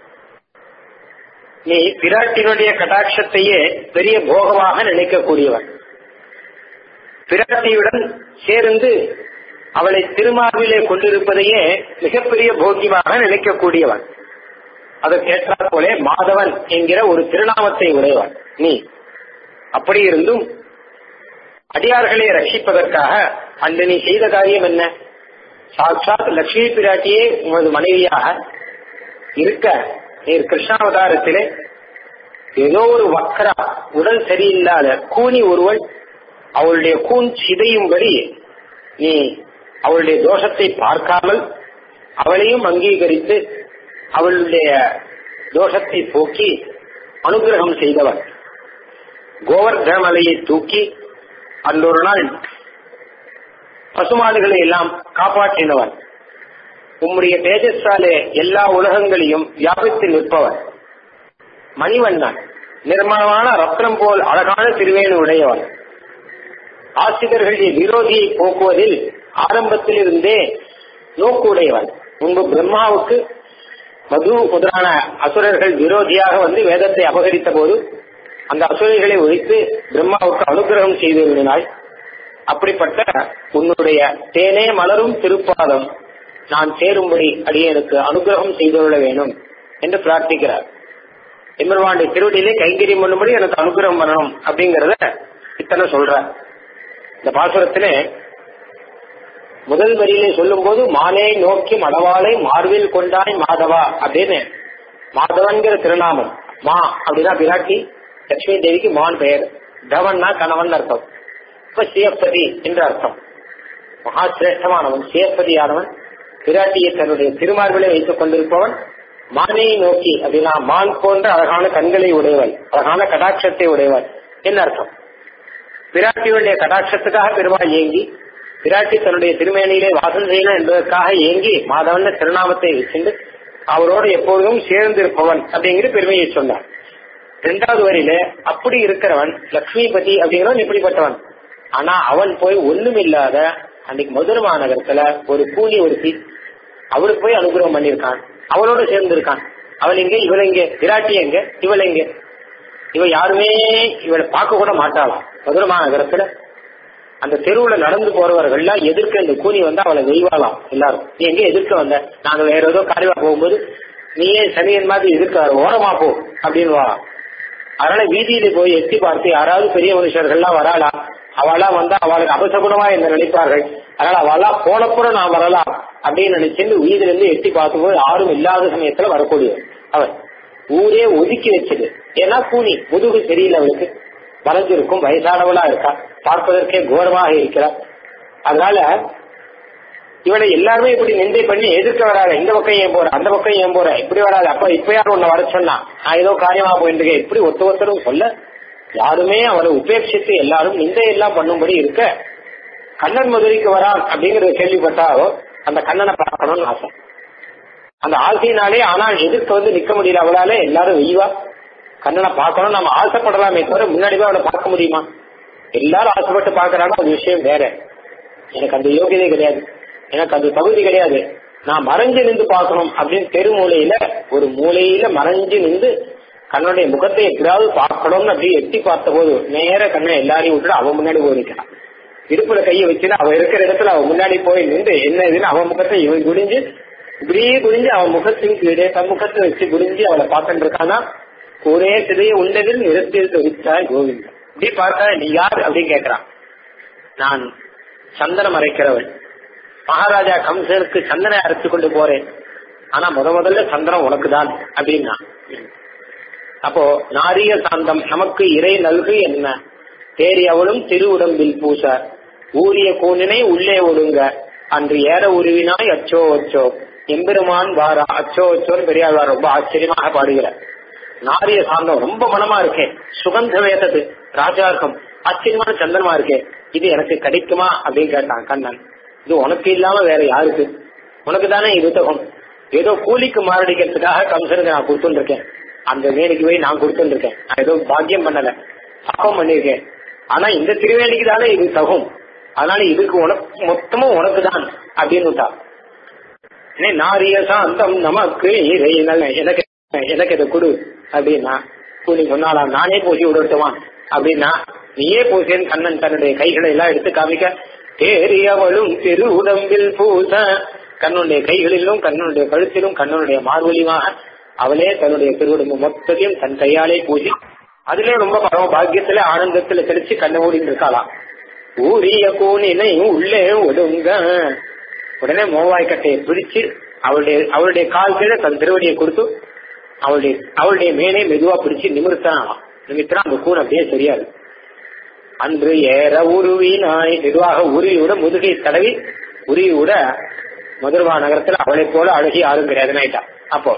நீ பிராட்டியினுடைய கடாட்சத்தையே பெரிய போகமாக நினைக்கக்கூடியவன் பிராட்டியுடன் சேர்ந்து அவளை திருமார்பிலே கொண்டிருப்பதையே மிகப்பெரிய போக்கியமாக நினைக்கக்கூடியவன் அதற்கேற்றாற் போல மாதவன் என்கிற ஒரு திருநாமத்தை உடையவன் நீ அப்படி இருந்தும் அடியார்களை ரட்சிப்பதற்காக அந்த நீ செய்த காரியம் என்ன சாட்சாத் லட்சுமி பிராட்டியே உமது மனைவியாக இருக்க நீர் கிருஷ்ணாவதாரத்திலே ஏதோ ஒரு வக்கரா உடல் சரியில்லாத கூனி ஒருவள் அவளுடைய கூன் சிதையும்படி நீ அவளுடைய தோஷத்தை பார்க்காமல் அவளையும் அங்கீகரித்து அவளுடைய தோஷத்தை போக்கி அனுகிரகம் செய்தவர் கோவர்தன மலையை தூக்கி அன்றொரு நாள் பசுமாடுகளை எல்லாம் காப்பாற்றினவர் உம்முடைய தேஜஸாலே எல்லா உலகங்களையும் வியாபித்து நிற்பவர் மணிவண்ணன் நிர்மலமான ரத்னம் போல் அழகான திருவேணு உடையவன் ஆசிரியர்களுடைய விரோதியை போக்குவதில் ஆரம்பத்திலிருந்தே நோக்கு உடையவன் முன்பு பிரம்மாவுக்கு மது முதலான அசுரர்கள் விரோதியாக வந்து வேதத்தை அபகரித்த போது அந்த அசுரர்களை ஒழித்து பிரம்மாவுக்கு அனுகிரகம் செய்து விடினாய் அப்படிப்பட்ட உன்னுடைய தேனே மலரும் திருப்பாதம் நான் சேரும்படி அடியனுக்கு அனுகிரகம் செய்துள்ள வேணும் என்று பிரார்த்திக்கிறார் எம்பெருமானுடைய திருவடியிலே கைங்கரியம் பண்ணும்படி எனக்கு அனுகிரகம் பண்ணணும் அப்படிங்கறத இத்தனை சொல்ற இந்த பாசுரத்திலே முதல் வரியிலே சொல்லும் போது மாலே நோக்கி மடவாளை மார்பில் கொண்டாய் மாதவா அப்படின்னு மாதவன்கிற திருநாமம் மா அப்படின்னா பிராட்டி லட்சுமி தேவிக்கு மான் பெயர் தவன்னா கணவன் அர்த்தம் இப்ப சிவப்பதி என்று அர்த்தம் மகா சிரேஷ்டமானவன் சிவப்பதியானவன் பிராட்டியை தன்னுடைய திருமார்களை வைத்துக் கொண்டிருப்பவன் மானையை நோக்கி அப்படின்னா மான் போன்ற அழகான கண்களை உடையவன் அழகான கடாட்சத்தை உடையவன் என்ன அர்த்தம் பிராட்டியுடைய கடாட்சத்துக்காக பெருமாள் ஏங்கி பிராட்டி தன்னுடைய திருமேனியிலே வாசம் செய்யணும் என்பதற்காக ஏங்கி மாதவன் திருநாமத்தை வச்சுண்டு அவரோடு எப்பொழுதும் சேர்ந்திருப்பவன் அப்படிங்கிற பெருமையை சொன்னார் இரண்டாவது வரியில அப்படி இருக்கிறவன் லக்ஷ்மிபதி அப்படிங்கிறவன் இப்படிப்பட்டவன் ஆனா அவன் போய் ஒண்ணும் இல்லாத அன்னைக்கு மதுரை மாநகரத்துல ஒரு கூலி ஒருத்தி அவளுக்கு போய் அனுகிரகம் பண்ணிருக்கான் அவளோட சேர்ந்து இருக்கான் அவள் எங்க இவள் எங்க விராட்டி எங்க இவள் எங்க இவ யாருமே இவளை பார்க்க கூட மாட்டாளாம் மதுரை மாநகரத்துல அந்த தெருவுல நடந்து போறவர்கள்லாம் எதிர்க்க இந்த கூனி வந்தா அவளை வெய்வாளாம் எல்லாரும் நீ எங்க எதிர்க்க வந்த நாங்க வேற ஏதோ காரியமா போகும்போது நீயே சனியன் மாதிரி எதிர்க்க ஓரமா போ அப்படின்னு வா அதனால வீதியில போய் எட்டி பார்த்து யாராவது பெரிய மனுஷர்கள்லாம் வராளா அவளா வந்தா அவளுக்கு அபசகுணமா என்ன நினைப்பார்கள் அதனால அவளா போனப்புறம் நான் வரலாம் அப்படின்னு நினைச்சுட்டு வீதியில இருந்து எட்டி பார்க்கும்போது யாரும் இல்லாத சமயத்துல வரக்கூடிய அவன் ஊரே ஒதுக்கி வச்சது ஏன்னா கூனி முதுகு சரியில்லை அவளுக்கு வளைஞ்சிருக்கும் வயசானவளா இருக்கா பார்ப்பதற்கே கோரமாக இருக்கிறார் அதனால இவனை எல்லாருமே இப்படி நிந்தை பண்ணி எதிர்க்க வராத இந்த பக்கம் ஏன் போற அந்த பக்கம் ஏன் போற இப்படி வராது அப்ப இப்ப யாரும் உன்னை வர சொன்னா நான் ஏதோ காரியமா போயிட்டு இருக்கேன் இப்படி ஒருத்த ஒருத்தரும் சொல்ல யாருமே அவரை உபேட்சித்து எல்லாரும் நிந்தை எல்லாம் பண்ணும்படி இருக்க கண்ணன் மதுரைக்கு வரான் அப்படிங்கறத கேள்விப்பட்டாரோ அந்த கண்ணனை பார்க்கணும்னு ஆசை அந்த ஆசையினாலே ஆனால் எதிர்க்க வந்து நிக்க முடியல அவளால எல்லாரும் வெய்வா கண்ணனை பார்க்கணும் நம்ம ஆசைப்படலாமே தவிர முன்னாடி போய் அவளை பார்க்க முடியுமா எல்லாரும் ஆசைப்பட்டு பார்க்கறாங்க அது விஷயம் வேற எனக்கு அந்த யோகியதை கிடையாது எனக்கு அந்த தகுதி கிடையாது நான் மறைஞ்சு நின்று பார்க்கணும் அப்படின்னு தெரு மூலையில ஒரு மூலையில மறைஞ்சு நின்று கண்ணனுடைய முகத்தை எப்படியாவது பார்க்கணும்னு அப்படி எட்டி பார்த்த போது நேர கண்ணை எல்லாரையும் விட்டுட்டு அவன் முன்னாடி போய் நிற்கிறான் இடுப்புல கையை வச்சுட்டு அவன் இருக்கிற இடத்துல அவன் முன்னாடி போய் நின்று என்ன இதுன்னு அவன் முகத்தை இவன் குடிஞ்சு இப்படியே குடிஞ்சு அவன் முகத்தின் கீழே தன் முகத்தை வச்சு குடிஞ்சு அவளை பார்த்துட்டு இருக்கானா ஒரே சிதைய உண்டதில் நிறுத்தில் தொழித்தாய் கோவிந்தன் இப்படி பார்த்தா நீ யார் அப்படின்னு கேட்கிறான் நான் சந்தனம் அரைக்கிறவன் மகாராஜா கம்சனுக்கு சந்தனை அரைச்சு கொண்டு போறேன் ஆனா முத முதல்ல சந்தனம் உனக்கு தான் அப்படின்னா அப்போ நாரிய சாந்தம் நமக்கு இறை நல்கு என்ன தேறி அவளும் திருவுடம்பில் பூச ஊரிய கூனினை உள்ளே ஒடுங்க அன்று ஏற உருவினாய் அச்சோ அச்சோ எம்பெருமான் வாரா அச்சோ அச்சோன்னு பெரியாழ்வார் ரொம்ப ஆச்சரியமாக பாடுகிறார் நாரிய சாந்தம் ரொம்ப மனமா இருக்கே சுகந்த வேதது ராஜார்க்கம் ஆச்சரியமான சந்தனமா இருக்கே இது எனக்கு கிடைக்குமா அப்படின்னு கேட்டான் கண்ணன் இது உனக்கு இல்லாம வேற யாருக்கு உனக்கு தானே இது தகும் ஏதோ கூலிக்கு மாரடிக்கிறதுக்காக கம்சனுக்கு நான் கொடுத்துருக்கேன் அந்த வேலைக்கு போய் நான் கொடுத்துருக்கேன் நான் ஏதோ பாக்கியம் பண்ணல பாப்பம் பண்ணிருக்கேன் ஆனா இந்த திருவேணிக்கு தானே இது தகும் அதனால இதுக்கு உனக்கு மொத்தமும் உனக்கு தான் அப்படின்னு விட்டா நாரிய சாந்தம் நமக்கு இதை நல்ல எனக்கு எனக்கு இதை கொடு அப்படின்னா கூலி சொன்னாலாம் நானே பூசி விடட்டுமா அப்படின்னா நீயே பூசேன் கண்ணன் தன்னுடைய கைகளை எல்லாம் எடுத்து காமிக்க தேறியவளும் திரு உடம்பில் பூச கண்ணுடைய கைகளிலும் கண்ணனுடைய கழுத்திலும் கண்ணனுடைய மார்வலியுமாக அவளே தன்னுடைய திருவுடம்பு மொத்தத்தையும் தன் கையாலே பூசி அதிலே ரொம்ப பரம பாக்கியத்துல ஆனந்தத்துல தெளிச்சு கண்ணை மூடிட்டு இருக்காளாம் ஊரிய கூனினை உள்ளே ஒடுங்க உடனே மோவாய் கட்டையை பிடிச்சு அவளுடைய அவளுடைய கால் கீழே தன் திருவடியை கொடுத்து அவளுடைய அவளுடைய மேலே மெதுவா பிடிச்சு நிமிர்த்தான் நிமித்தா அந்த கூன் அப்படியே சரியாது அன்று ஏற உருவினாய் மெதுவாக உருவியோட முதுகை தடவி உருவியோட மதுரவா நகரத்துல அவளை போல அழகி யாரும் கிடையாதுனாயிட்டா அப்போ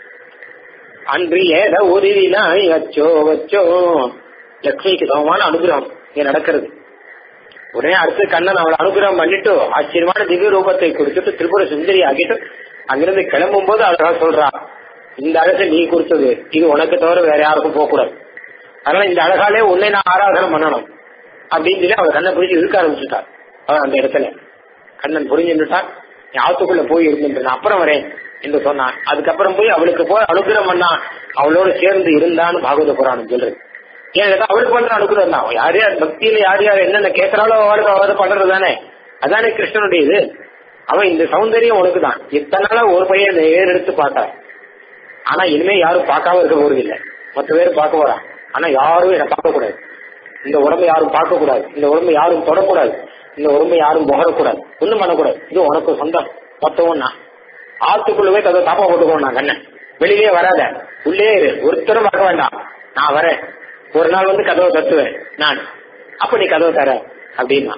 அன்று ஏற உருவினாய் அச்சோ வச்சோ லக்ஷ்மிக்கு சமமான அனுகிரகம் இங்க நடக்கிறது உடனே அடுத்து கண்ணன் அவளை அனுகிரகம் பண்ணிட்டு ஆச்சரியமான திவ்ய ரூபத்தை கொடுத்துட்டு திரிபுர சுந்தரி ஆகிட்டு அங்கிருந்து கிளம்பும் போது அழகா சொல்றா இந்த அழகை நீ கொடுத்தது இது உனக்கு தவிர வேற யாருக்கும் போகக்கூடாது அதனால இந்த அழகாலே உன்னை நான் ஆராதனை பண்ணணும் அப்படின்னு சொல்லி அவள் கண்ணை பிடிச்சி இருக்க ஆரம்பிச்சுட்டார் அவன் அந்த இடத்துல கண்ணன் புரிஞ்சுட்டான் நீ ஆத்துக்குள்ள போய் இருந்துட்டு நான் அப்புறம் வரேன் என்று சொன்னான் அதுக்கப்புறம் போய் அவளுக்கு போய் அனுகிரகம் பண்ணான் அவளோட சேர்ந்து இருந்தான்னு பாகவத புராணம் சொல்றது ஏன் கேட்டா அவளுக்கு பண்ற அனுகிரகம் தான் யார் யார் பக்தியில யார் யார் என்னென்ன கேட்கறாளோ அவளுக்கு அவள் பண்றது தானே அதானே கிருஷ்ணனுடைய இது அவன் இந்த சௌந்தரியம் உனக்கு தான் இத்தனை நாளா ஒரு பையன் ஏர் எடுத்து பார்த்தார் ஆனா இனிமே யாரும் பார்க்காம இருக்க போறது இல்லை மற்ற பேர் பார்க்க போறான் ஆனா யாரும் என்னை பார்க்க கூடாது இந்த உடம்பை யாரும் பார்க்க கூடாது இந்த உடம்பை யாரும் தொடக்கூடாது இந்த உடம்பை யாரும் முகரக்கூடாது ஒண்ணும் பண்ணக்கூடாது இது உனக்கு சொந்தம் மொத்தம் நான் ஆத்துக்குள்ள போய் கதை தாப்பா போட்டுக்கோ நான் கண்ணன் வெளியிலே வராத உள்ளே இரு ஒருத்தரும் பார்க்க வேண்டாம் நான் வரேன் ஒரு நாள் வந்து கதவை தட்டுவேன் நான் அப்ப நீ கதவை தர அப்படின்னா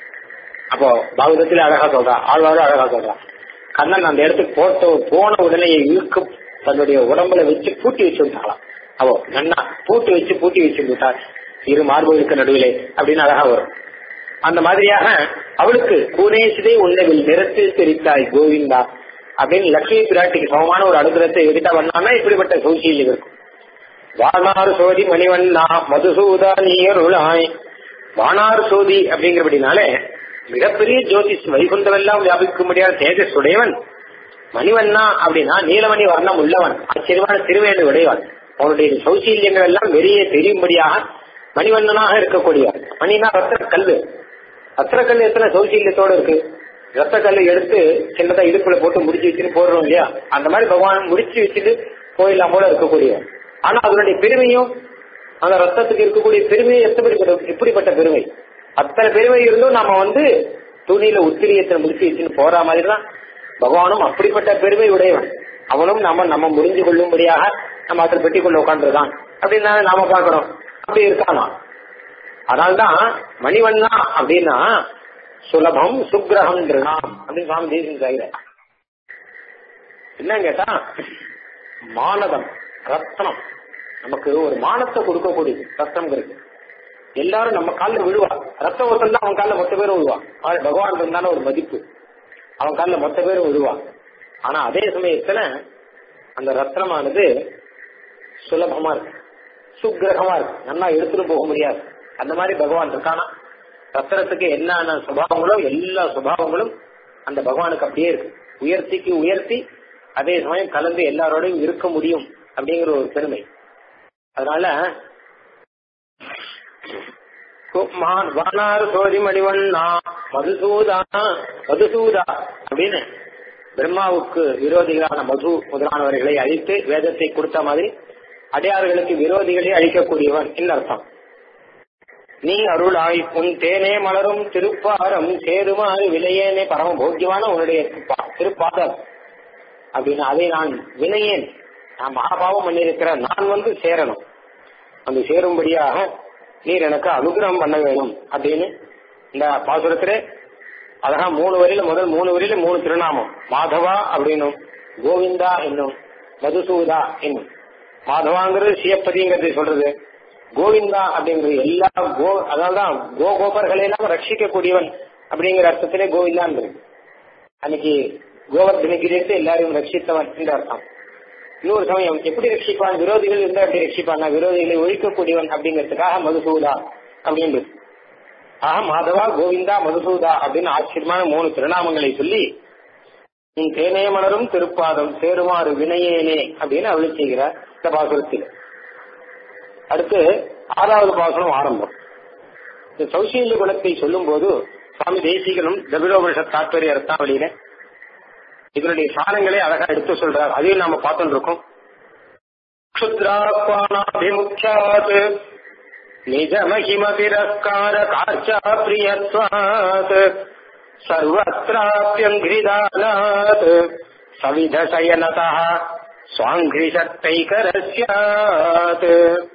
அப்போ பாகவதத்துல அழகா சொல்றா ஆழ்வாரும் அழகா சொல்றா கண்ணன் அந்த இடத்துக்கு போட்ட போன உடனே இழுக்கு தன்னுடைய உடம்புல வச்சு பூட்டி வச்சு விட்டாளாம் அவோ நன்னா பூட்டி வச்சு பூட்டி வச்சு விட்டார் இரு மார்புகளுக்கு நடுவிலே அப்படின்னு அழகா வரும் அந்த மாதிரியாக அவளுக்கு கூனேசிதே உன்னவில் நிறத்தில் தெரித்தாய் கோவிந்தா அப்படின்னு லட்சுமி பிராட்டிக்கு சமமான ஒரு அனுகிரகத்தை எதிர்த்தா வந்தான்னா இப்படிப்பட்ட சௌசீல்யம் இருக்கும் வானார் சோதி மணிவண்ணா மதுசூதா நீயருளாய் வானார் சோதி அப்படிங்கிறபடினாலே மிகப்பெரிய ஜோதிஷ் வைகுந்தமெல்லாம் வியாபிக்க முடியாத தேஜஸ் உடையவன் மணிவண்ணா அப்படின்னா நீலமணி வர்ணம் உள்ளவன் ஆச்சரியமான திருவேண்டு உடையவன் அவனுடைய சௌசீல்யங்கள் எல்லாம் வெளியே தெரியும்படியாக மணிவண்ணனாக இருக்கக்கூடியவன் மணினா ரத்த கல்லு ரத்த கல் எத்தனை சௌசீல்யத்தோட இருக்கு ரத்த கல்லை எடுத்து சின்னதா இடுப்புல போட்டு முடிச்சு வச்சுட்டு போடுறோம் இல்லையா அந்த மாதிரி பகவான் முடிச்சு வச்சுட்டு போயிடலாம் போல இருக்கக்கூடியவன் ஆனா அதனுடைய பெருமையும் அந்த ரத்தத்துக்கு இருக்கக்கூடிய பெருமையும் எப்படிப்பட்ட எப்படிப்பட்ட பெருமை அத்தனை பெருமை இருந்தும் நாம வந்து துணியில உத்திரியத்தை முடிச்சு வச்சுன்னு போற மாதிரி தான் பகவானும் அப்படிப்பட்ட பெருமை உடையவன் அவனும் நம்ம நம்ம முடிஞ்சு கொள்ளும்படியாக நம்ம அதில் பெட்டிக்குள்ள உட்காந்துருக்கான் அப்படின்னு நாம பாக்குறோம் அப்படி இருக்கானா அதனால்தான் மணிவண்ணா அப்படின்னா சுலபம் சுக்கிரகம் திருநாம் அப்படின்னு சுவாமி தேசியம் சாகிறார் என்ன கேட்டா மானதம் ரத்னம் நமக்கு ஒரு மானத்தை கொடுக்கக்கூடியது ரத்தம்ங்கிறது எல்லாரும் நம்ம காலில் விழுவா ரத்த ஓட்டம் தான் அவன் காலில் மொத்த பேரும் விழுவா அவன் பகவான் இருந்தாலும் ஒரு மதிப்பு அவன் காலில் மொத்த பேரும் விழுவா ஆனா அதே சமயத்துல அந்த ரத்னமானது சுலபமா இருக்கு சுக்கிரகமா இருக்கு நல்லா எடுத்துட்டு போக முடியாது அந்த மாதிரி பகவான் இருக்கானா ரத்தனத்துக்கு என்னென்ன சுபாவங்களோ எல்லா சுபாவங்களும் அந்த பகவானுக்கு அப்படியே இருக்கு உயர்த்திக்கு உயர்த்தி அதே சமயம் கலந்து எல்லாரோடையும் இருக்க முடியும் அப்படிங்கிற ஒரு பெருமை அதனால வானார் சோதி மணிவண்ணா மதுசூதா மதுசூதா அப்படின்னு பிரம்மாவுக்கு விரோதிகளான மது முதலானவர்களை அழித்து வேதத்தை கொடுத்த மாதிரி அடையாறுகளுக்கு விரோதிகளை அழிக்கக்கூடியவன் என்ன அர்த்தம் நீ அருளாய் உன் தேனே மலரும் திருப்பாரம் சேருமாறு விலையேனே பரம போக்கியமான உன்னுடைய திருப்பாதம் அப்படின்னு அதை நான் வினையேன் நான் மகாபாவம் பண்ணியிருக்கிற நான் வந்து சேரணும் வந்து சேரும்படியாக நீர் எனக்கு அனுகிரகம் பண்ண வேணும் அப்படின்னு இந்த பாசுரத்திலே அதெல்லாம் மூணு வரியில முதல் மூணு வரியில மூணு திருநாமம் மாதவா அப்படின்னும் கோவிந்தா என்னும் மதுசூதா என்னும் மாதவாங்கிறது சியப்பதிங்கிறது சொல்றது கோவிந்தா அப்படிங்கிறது எல்லா கோ அதான் கோ கோபர்களை எல்லாம் ரட்சிக்கக்கூடியவன் அப்படிங்கிற அர்த்தத்திலே கோவிந்தான் இருக்கு அன்னைக்கு கோவர்தனகிரித்து எல்லாரையும் ரட்சித்தவன் என்ற அர்த்தம் இன்னொரு சமயம் எப்படி ரட்சிப்பான் விரோதிகள் இருந்தா எப்படி ரட்சிப்பான் விரோதிகளை ஒழிக்கக்கூடியவன் அப்படிங்கிறதுக்காக மதுசூதா அப்படின்றது ஆக மாதவா கோவிந்தா மதுசூதா அப்படின்னு ஆச்சரியமான மூணு திருநாமங்களை சொல்லி உன் தேனே மலரும் திருப்பாதம் சேருமாறு வினையேனே அப்படின்னு அருளி செய்கிறார் இந்த பாசுரத்தில் அடுத்து ஆறாவது பாசுரம் ஆரம்பம் இந்த சௌசீல்ய குணத்தை சொல்லும் போது சுவாமி தேசிகனும் தபிரோபனிஷ தாத்பரிய அர்த்தாவளியில இதனுடைய சாரங்களை அழகா எடுத்து சொல்றார் அதையும் நாம பார்த்துட்டு இருக்கோம் க்ஷுத்ராப்பானாபிமுக்ஷாத் நிஜ மகிம திரஸ்கார கார்ச்சா பிரியத்வாத் சர்வத்ராப்யங்கிரிதானாத் சவித சயனதா சுவாங்கிரிசத்தைகரஸ்யாத்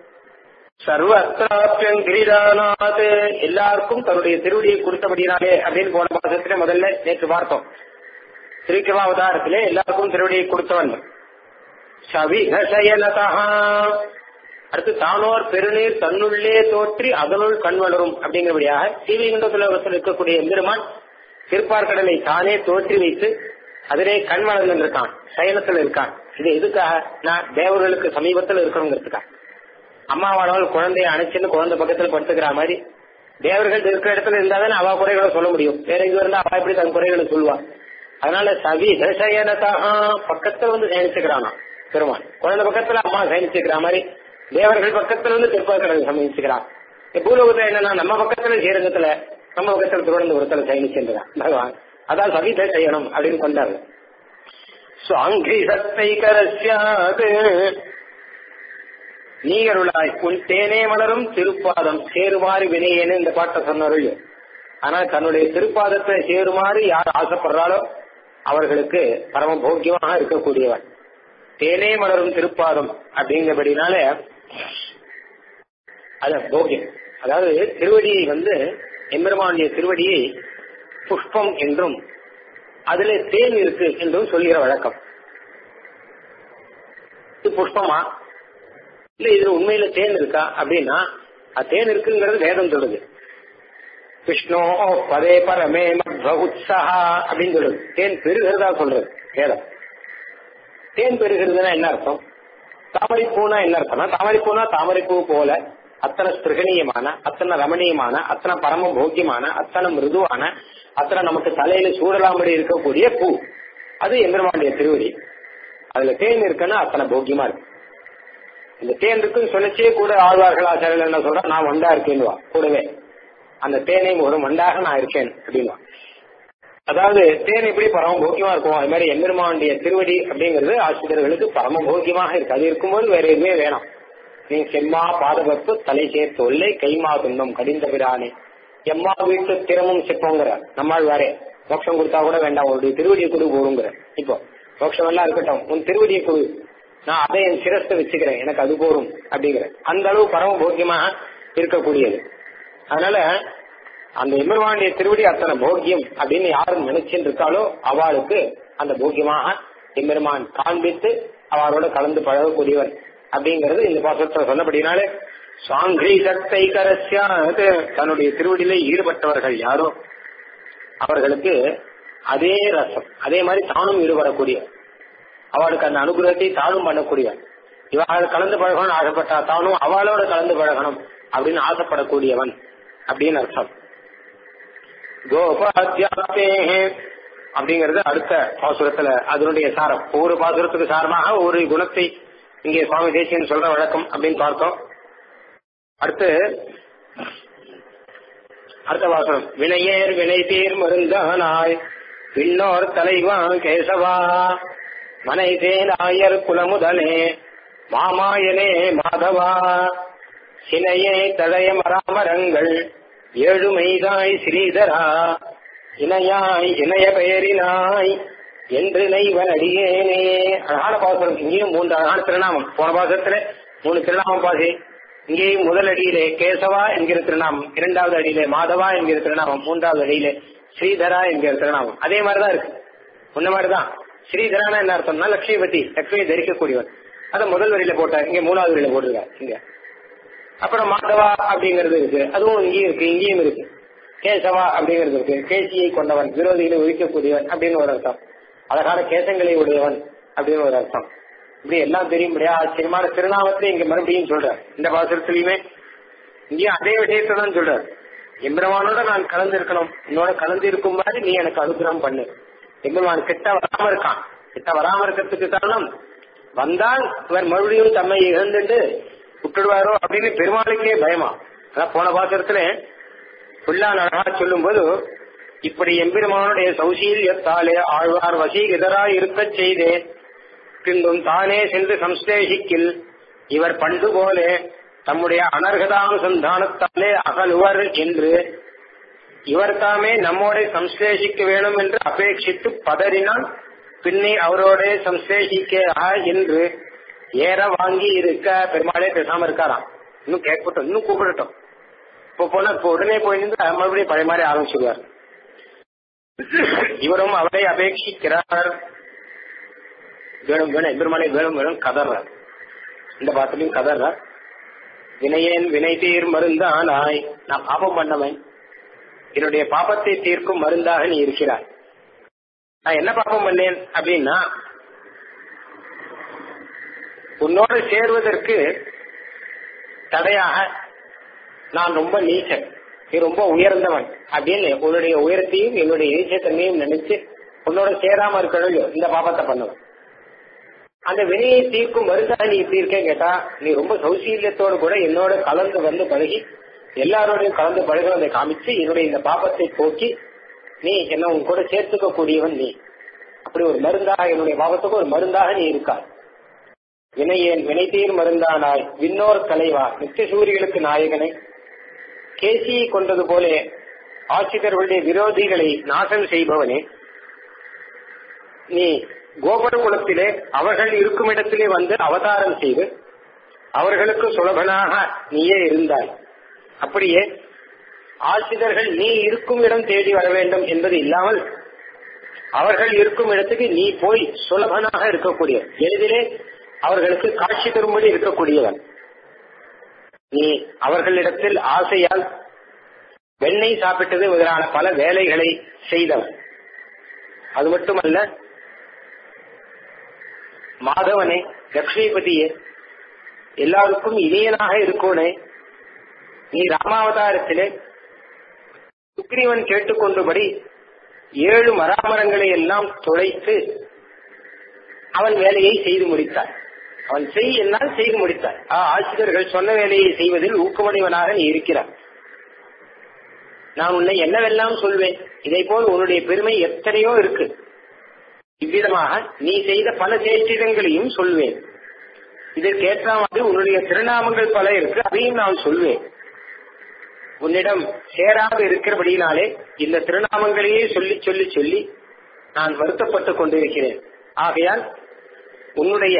சர்வத்ராப்யங்கிரிதானாத் எல்லாருக்கும் தன்னுடைய திருவடியை கொடுத்தபடினாலே அப்படின்னு போன மாசத்துல முதல்ல நேற்று பார்த்தோம் திருக்கிரமாவதாரத்திலே எல்லாருக்கும் திருவடியை கொடுத்தவன் சவிகசயனதா அடுத்து தானோர் பெருநீர் தன்னுள்ளே தோற்றி அதனுள் கண் வளரும் அப்படிங்கிறபடியாக ஸ்ரீவைகுண்டத்தில் இருக்கக்கூடிய எம்பெருமான் திருப்பார்கடலை தானே தோற்றி வைத்து அதிலே கண் வளர்ந்து இருக்கான் சயனத்தில் இருக்கான் இது எதுக்காக நான் தேவர்களுக்கு சமீபத்தில் இருக்கணுங்கிறதுக்காக அம்மாவானவள் குழந்தைய அணைச்சுன்னு குழந்தை பக்கத்துல படுத்துக்கிற மாதிரி தேவர்கள் இருக்கிற இடத்துல இருந்தாதானே அவ குறைகளை சொல்ல முடியும் வேற எங்க இருந்தா அவ எப்படி தன் குறைகளை சொல்லுவா அதனால சவி தசயனதா பக்கத்துல வந்து சயனிச்சுக்கிறானா பெருமான் குழந்தை பக்கத்துல அம்மா சயனிச்சுக்கிற மாதிரி தேவர்கள் பக்கத்துல வந்து திருப்பாக்கடல் சமயிச்சுக்கிறான் பூலோகத்துல என்னன்னா நம்ம பக்கத்துல ஸ்ரீரங்கத்துல நம்ம பக்கத்துல திருவனந்தபுரத்துல சயனிச்சுன்றான் பகவான் அதான் சவித செய்யணும் அப்படின்னு கொண்டாரு சுவாங்கி சத்தை கரஸ்யாது நீகருளாய் உன் தேனே மலரும் திருப்பாதம் சேருமாறு வினையேன்னு இந்த பாட்டை சொன்னார்கள் ஆனா தன்னுடைய திருப்பாதத்தை சேருமாறு யார் ஆசைப்படுறாளோ அவர்களுக்கு பரம போக்கியமாக இருக்கக்கூடியவன் தேனே மலரும் திருப்பாதம் அப்படிங்கிறபடினால அத போக்கியம் அதாவது திருவடியை வந்து எம்பெருமானுடைய திருவடியை புஷ்பம் என்றும் அதுல தேன் இருக்கு என்றும் சொல்கிற வழக்கம் இது புஷ்பமா இல்ல இதுல உண்மையில தேன் இருக்கா அப்படின்னா அது தேன் இருக்குங்கிறது வேதம் சொல்லுது விஷ்ணு பதே பரமே மத்வ உற்சாகா அப்படின்னு சொல்லுது தேன் பெருகிறதா சொல்றது வேதம் தேன் பெருகிறதுனா என்ன அர்த்தம் தாமரைப்பூனா என்ன அர்த்தம்னா தாமரைப்பூனா தாமரைப்பூ போல அத்தனை ஸ்பிருகணீயமான அத்தனை ரமணீயமான அத்தனை பரம போக்கியமான அத்தனை மிருதுவான அத்தனை நமக்கு தலையில சூடலாம்படி இருக்கக்கூடிய பூ அது எம்பெருமானுடைய திருவடி அதுல தேன் இருக்குன்னா அத்தனை போக்கியமா இருக்கு இந்த தேன் இருக்குன்னு சொல்லச்சே கூட ஆழ்வார்கள் ஆச்சாரியர்கள் என்ன சொல்றா நான் வண்டா இருக்கேன்னுவா கூடவே அந்த தேனை ஒரு வண்டாக நான் இருக்கேன் அப்படின்வா அதாவது தேன் எப்படி பரம போக்கியமா இருக்கும் அது மாதிரி எம்பெருமானுடைய திருவடி அப்படிங்கிறது ஆசிரியர்களுக்கு பரம போக்கியமாக இருக்கு அது இருக்கும்போது வேற எதுவுமே வேணாம் நீ செம்மா பாதவப்பு தலை சேர்த்து ஒல்லை கைமா துன்பம் கடிந்த பிரானே எம்மா வீட்டு திறமும் சிப்போங்கிற நம்மால் வேற மோட்சம் கொடுத்தா கூட வேண்டாம் உன்னுடைய திருவடியை கொடு போருங்கிற இப்போ மோட்சம் எல்லாம் இருக்கட்டும் உன் திருவடியை கொடு நான் அதை என் சிரஸ்த வச்சுக்கிறேன் எனக்கு அது போரும் அப்படிங்கிற அந்த அளவு பரம போக்கியமாக இருக்கக்கூடியது அதனால அந்த எம்பெருமானுடைய திருவடி அத்தனை போக்கியம் அப்படின்னு யாரும் நினைச்சுட்டு இருக்காளோ அவளுக்கு அந்த போக்கியமாக எம்பெருமான் காண்பித்து அவளோட கலந்து பழகக்கூடியவன் அப்படிங்கிறது இந்த பாசத்துல சொன்னபடினாலே சாங்கி சக்தை கரசியாது தன்னுடைய திருவடியில ஈடுபட்டவர்கள் யாரோ அவர்களுக்கு அதே ரசம் அதே மாதிரி தானும் ஈடுபடக்கூடிய அவளுக்கு அந்த அனுகிரகத்தை தானும் பண்ணக்கூடிய இவள் கலந்து பழகணும்னு ஆசைப்பட்டா தானும் அவளோட கலந்து பழகணும் அப்படின்னு ஆசைப்படக்கூடியவன் அப்படின்னு அர்த்தம் கோபாத்தியாப்தே அப்படிங்கிறது அடுத்த பாசுரத்துல அதனுடைய சாரம் ஒவ்வொரு பாசுரத்துக்கு சாரமாக ஒவ்வொரு குணத்தை இங்கே சுவாமி தேசியன் சொல்ற வழக்கம் அப்படின்னு பார்த்தோம் அடுத்து அடுத்த வாசனம் வினையேர் வினை தீர் மருந்தானாய் பின்னோர் தலைவா கேசவா மனை தேனாயர் குலமுதலே மாமாயனே மாதவா சினையே தழைய மராமரங்கள் ஏழுமைதாய் ஸ்ரீதரா இணையாய் இணைய பெயரினாய் என்று நெய்வன் அடியேனே அழகான பாசுரம் இங்கேயும் மூன்று அழகான திருநாமம் போன பாசத்துல மூணு திருநாமம் பாசி இங்கேயும் முதல் அடியிலே கேசவா என்கிற திருநாமம் இரண்டாவது அடியிலே மாதவா என்கிற திருநாமம் மூன்றாவது அடியிலே ஸ்ரீதரா என்கிற திருநாமம் அதே மாதிரிதான் இருக்கு முன்ன மாதிரிதான் ஸ்ரீதரானா என்ன அர்த்தம்னா லட்சுமிபதி லட்சுமியை தரிக்கக்கூடியவன் அதை முதல் வரியில போட்டார் இங்க மூணாவது வரியில போட்டிருக்கார் இங்க அப்புறம் மாதவா அப்படிங்கிறது இருக்கு அதுவும் இங்கேயும் இருக்கு இங்கேயும் இருக்கு கேசவா அப்படிங்கிறது இருக்கு கேசியை கொண்டவன் விரோதிகளை ஒழிக்கக்கூடியவன் அப்படின்னு ஒரு அர்த்தம் அழகான கேசங்களை உடையவன் அப்படின்னு ஒரு அர்த்தம் இப்படி எல்லாம் தெரியும்படியா ஆச்சரியமான திருநாமத்தை இங்க மறுபடியும் சொல்றார் இந்த பாசுரத்திலையுமே இங்கேயும் அதே விஷயத்தை தான் சொல்றார் எம்பெருமானோட நான் கலந்து இருக்கணும் என்னோட கலந்து இருக்கும் மாதிரி நீ எனக்கு அனுகிரகம் பண்ணு எம்பெருமான் கிட்ட வராம இருக்கான் கிட்ட வராம இருக்கிறதுக்கு காரணம் வந்தால் இவர் மறுபடியும் தம்மை இழந்துட்டு விட்டுடுவாரோ அப்படின்னு பெருமாளுக்கே பயமா அதான் போன பாத்திரத்துல புல்லான் அழகா சொல்லும் போது இப்படி எம்பெருமானுடைய சௌசீல்யத்தாலே ஆழ்வார் வசீகதராய் இருக்கச் செய்தே பின்பும் தானே சென்று சம்ஸ்லேஷிக்கில் இவர் பண்டு போல தம்முடைய அனர்கதானுசந்தானத்தாலே அகலுவர் என்று இவர் தாமே நம்மோட சம்ஸ்லேஷிக்க வேணும் என்று அபேட்சித்து பதறினால் பின்னே அவரோட சம்ஸ்லேஷிக்க என்று ஏற வாங்கி இருக்க பெருமாளே பேசாம இருக்காராம் இன்னும் கேட்கட்டும் இன்னும் கூப்பிடட்டும் இப்போ போனா இப்போ உடனே போய் நின்று மறுபடியும் பழைய மாதிரி ஆரம்பிச்சுடுவார் இவரும் அவரை அபேட்சிக்கிறார் வேணும் வேணும் எம்பெருமானே வேணும் வேணும் கதறார் இந்த பாத்திலையும் கதறார் வினையேன் வினை தீர் மருந்தானாய் நான் பாபம் பண்ணவன் என்னுடைய பாபத்தை தீர்க்கும் மருந்தாக நீ இருக்கிறாய் நான் என்ன பாபம் பண்ணேன் அப்படின்னா உன்னோடு சேர்வதற்கு தடையாக நான் ரொம்ப நீச்சன் நீ ரொம்ப உயர்ந்தவன் அப்படின்னு உன்னுடைய உயரத்தையும் என்னுடைய நீச்சத்தன்மையும் நினைச்சு உன்னோட சேராம இருக்கணும் இந்த பாபத்தை பண்ணுவேன் அந்த வினையை தீர்க்கும் மருந்தாக நீ தீர்க்க கேட்டா நீ ரொம்ப சௌசீல்யத்தோடு கூட என்னோட கலந்து வந்து பழகி எல்லாரோடையும் கலந்து பழகிறதை காமிச்சு என்னுடைய இந்த பாபத்தை போக்கி நீ என்ன உன் கூட சேர்த்துக்க கூடியவன் நீ அப்படி ஒரு மருந்தாக என்னுடைய பாபத்துக்கு ஒரு மருந்தாக நீ இருக்காய் வினையேன் வினைத்தீர் மருந்தானாய் விண்ணோர் தலைவா நித்திய சூரியர்களுக்கு நாயகனை கேசியை கொண்டது போல ஆசிரியர்களுடைய விரோதிகளை நாசம் செய்பவனே நீ கோபுர குலத்திலே அவர்கள் இருக்கும் இடத்திலே வந்து அவதாரம் செய்து அவர்களுக்கு சுலபனாக நீயே இருந்தாய் அப்படியே ஆசிரியர்கள் நீ இருக்கும் இடம் தேடி வர வேண்டும் என்பது இல்லாமல் அவர்கள் இருக்கும் இடத்துக்கு நீ போய் சுலபனாக இருக்கக்கூடிய எளிதிலே அவர்களுக்கு காட்சி தரும்படி இருக்கக்கூடியவன் நீ அவர்களிடத்தில் ஆசையால் வெண்ணெய் சாப்பிட்டது முதலான பல வேலைகளை செய்தவன் அது மட்டுமல்ல மாதவனே லக்ஷ்மிபதியே எல்லாருக்கும் இனியனாக இருக்கோனே நீ ராமாவதாரத்திலே சுக்ரீவன் கேட்டுக்கொண்டபடி ஏழு மராமரங்களை எல்லாம் துளைத்து அவன் வேலையை செய்து முடித்தார் அவன் செய் என்னால் செய்து முடித்தார் ஆசிரியர்கள் சொன்ன வேலையை செய்வதில் ஊக்கமடைவனாக நீ இருக்கிறார் நான் உன்னை என்னவெல்லாம் சொல்வேன் இதை போல் உன்னுடைய பெருமை எத்தனையோ இருக்கு இவ்விதமாக நீ செய்த பல சேஷ்டிதங்களையும் சொல்வேன் இதற்கேற்ற மாதிரி உன்னுடைய திருநாமங்கள் பல இருக்கு அதையும் நான் சொல்வேன் உன்னிடம் சேராக இருக்கிறபடியினாலே இந்த திருநாமங்களையே சொல்லி சொல்லி சொல்லி நான் வருத்தப்பட்டுக் கொண்டிருக்கிறேன் ஆகையால் உன்னுடைய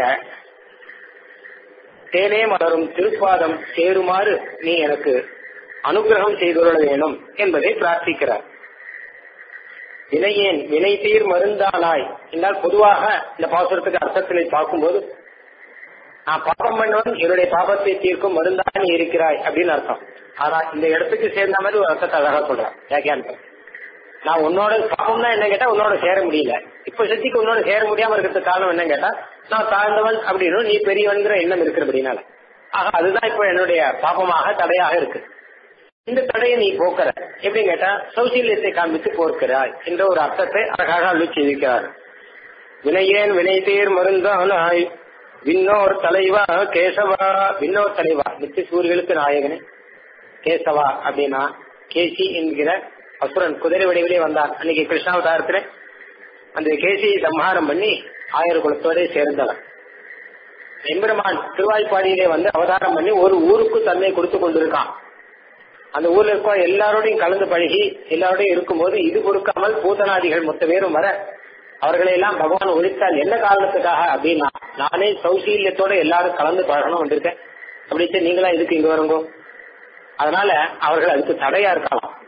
தேனே மலரும் திருப்பாதம் சேருமாறு நீ எனக்கு அனுகிரகம் செய்துள்ள வேணும் என்பதை பிரார்த்திக்கிறார் வினையேன் வினை தீர் மருந்தானாய் என்றால் பொதுவாக இந்த பாசுரத்துக்கு அர்த்தத்தினை பார்க்கும்போது நான் பாபம் பண்ணவன் என்னுடைய பாபத்தை தீர்க்கும் மருந்தாக நீ இருக்கிறாய் அப்படின்னு அர்த்தம் ஆனா இந்த இடத்துக்கு சேர்ந்த மாதிரி ஒரு அர்த்தத்தை அழகா சொல்றான் வியாக்கியானத்தை நான் உன்னோட பாபம்னா என்ன கேட்டா உன்னோட சேர முடியல இப்ப சக்திக்கு உன்னோட சேர முடியாம இருக்கிறதுக்கு காரணம் என்ன கேட்டா நான் தாழ்ந்தவன் அப்படின்னு நீ பெரியவன்கிற எண்ணம் இருக்கிறபடினால ஆக அதுதான் இப்ப என்னுடைய பாபமாக தடையாக இருக்கு இந்த தடையை நீ போக்குற எப்படின்னு கேட்டா சௌசீல்யத்தை காண்பித்து போர்க்கிறாய் என்ற ஒரு அர்த்தத்தை அழகாக அள்ளி செய்திருக்கிறார் வினையேன் வினை தீர் மருந்தானாய் விண்ணோர் தலைவா கேசவா விண்ணோர் தலைவா நித்திய சூரியர்களுக்கு நாயகனே கேசவா அப்படின்னா கேசி என்கிற அசுரன் குதிரை வடிவிலே வந்தான் அன்னைக்கு கிருஷ்ணாவதாரத்துல அந்த கேசியை சம்ஹாரம் பண்ணி ஆயிரம் குலத்தோட சேர்ந்தவன் எம்பெருமான் திருவாய்ப்பாடியிலே வந்து அவதாரம் பண்ணி ஒரு ஊருக்கு தன்மை கொடுத்து கொண்டிருக்கான் அந்த ஊர்ல இருக்க எல்லாரோடையும் கலந்து பழகி எல்லாரோடையும் இருக்கும்போது இது கொடுக்காமல் பூதனாதிகள் மொத்த பேரும் வர அவர்களை எல்லாம் பகவான் ஒழித்தால் என்ன காரணத்துக்காக அப்படின்னா நானே சௌசீல்யத்தோட எல்லாரும் கலந்து பழகணும் வந்திருக்கேன் அப்படி நீங்களா இதுக்கு இங்க வருங்கோ அதனால அவர்கள் அதுக்கு தடையா இருக்கலாம்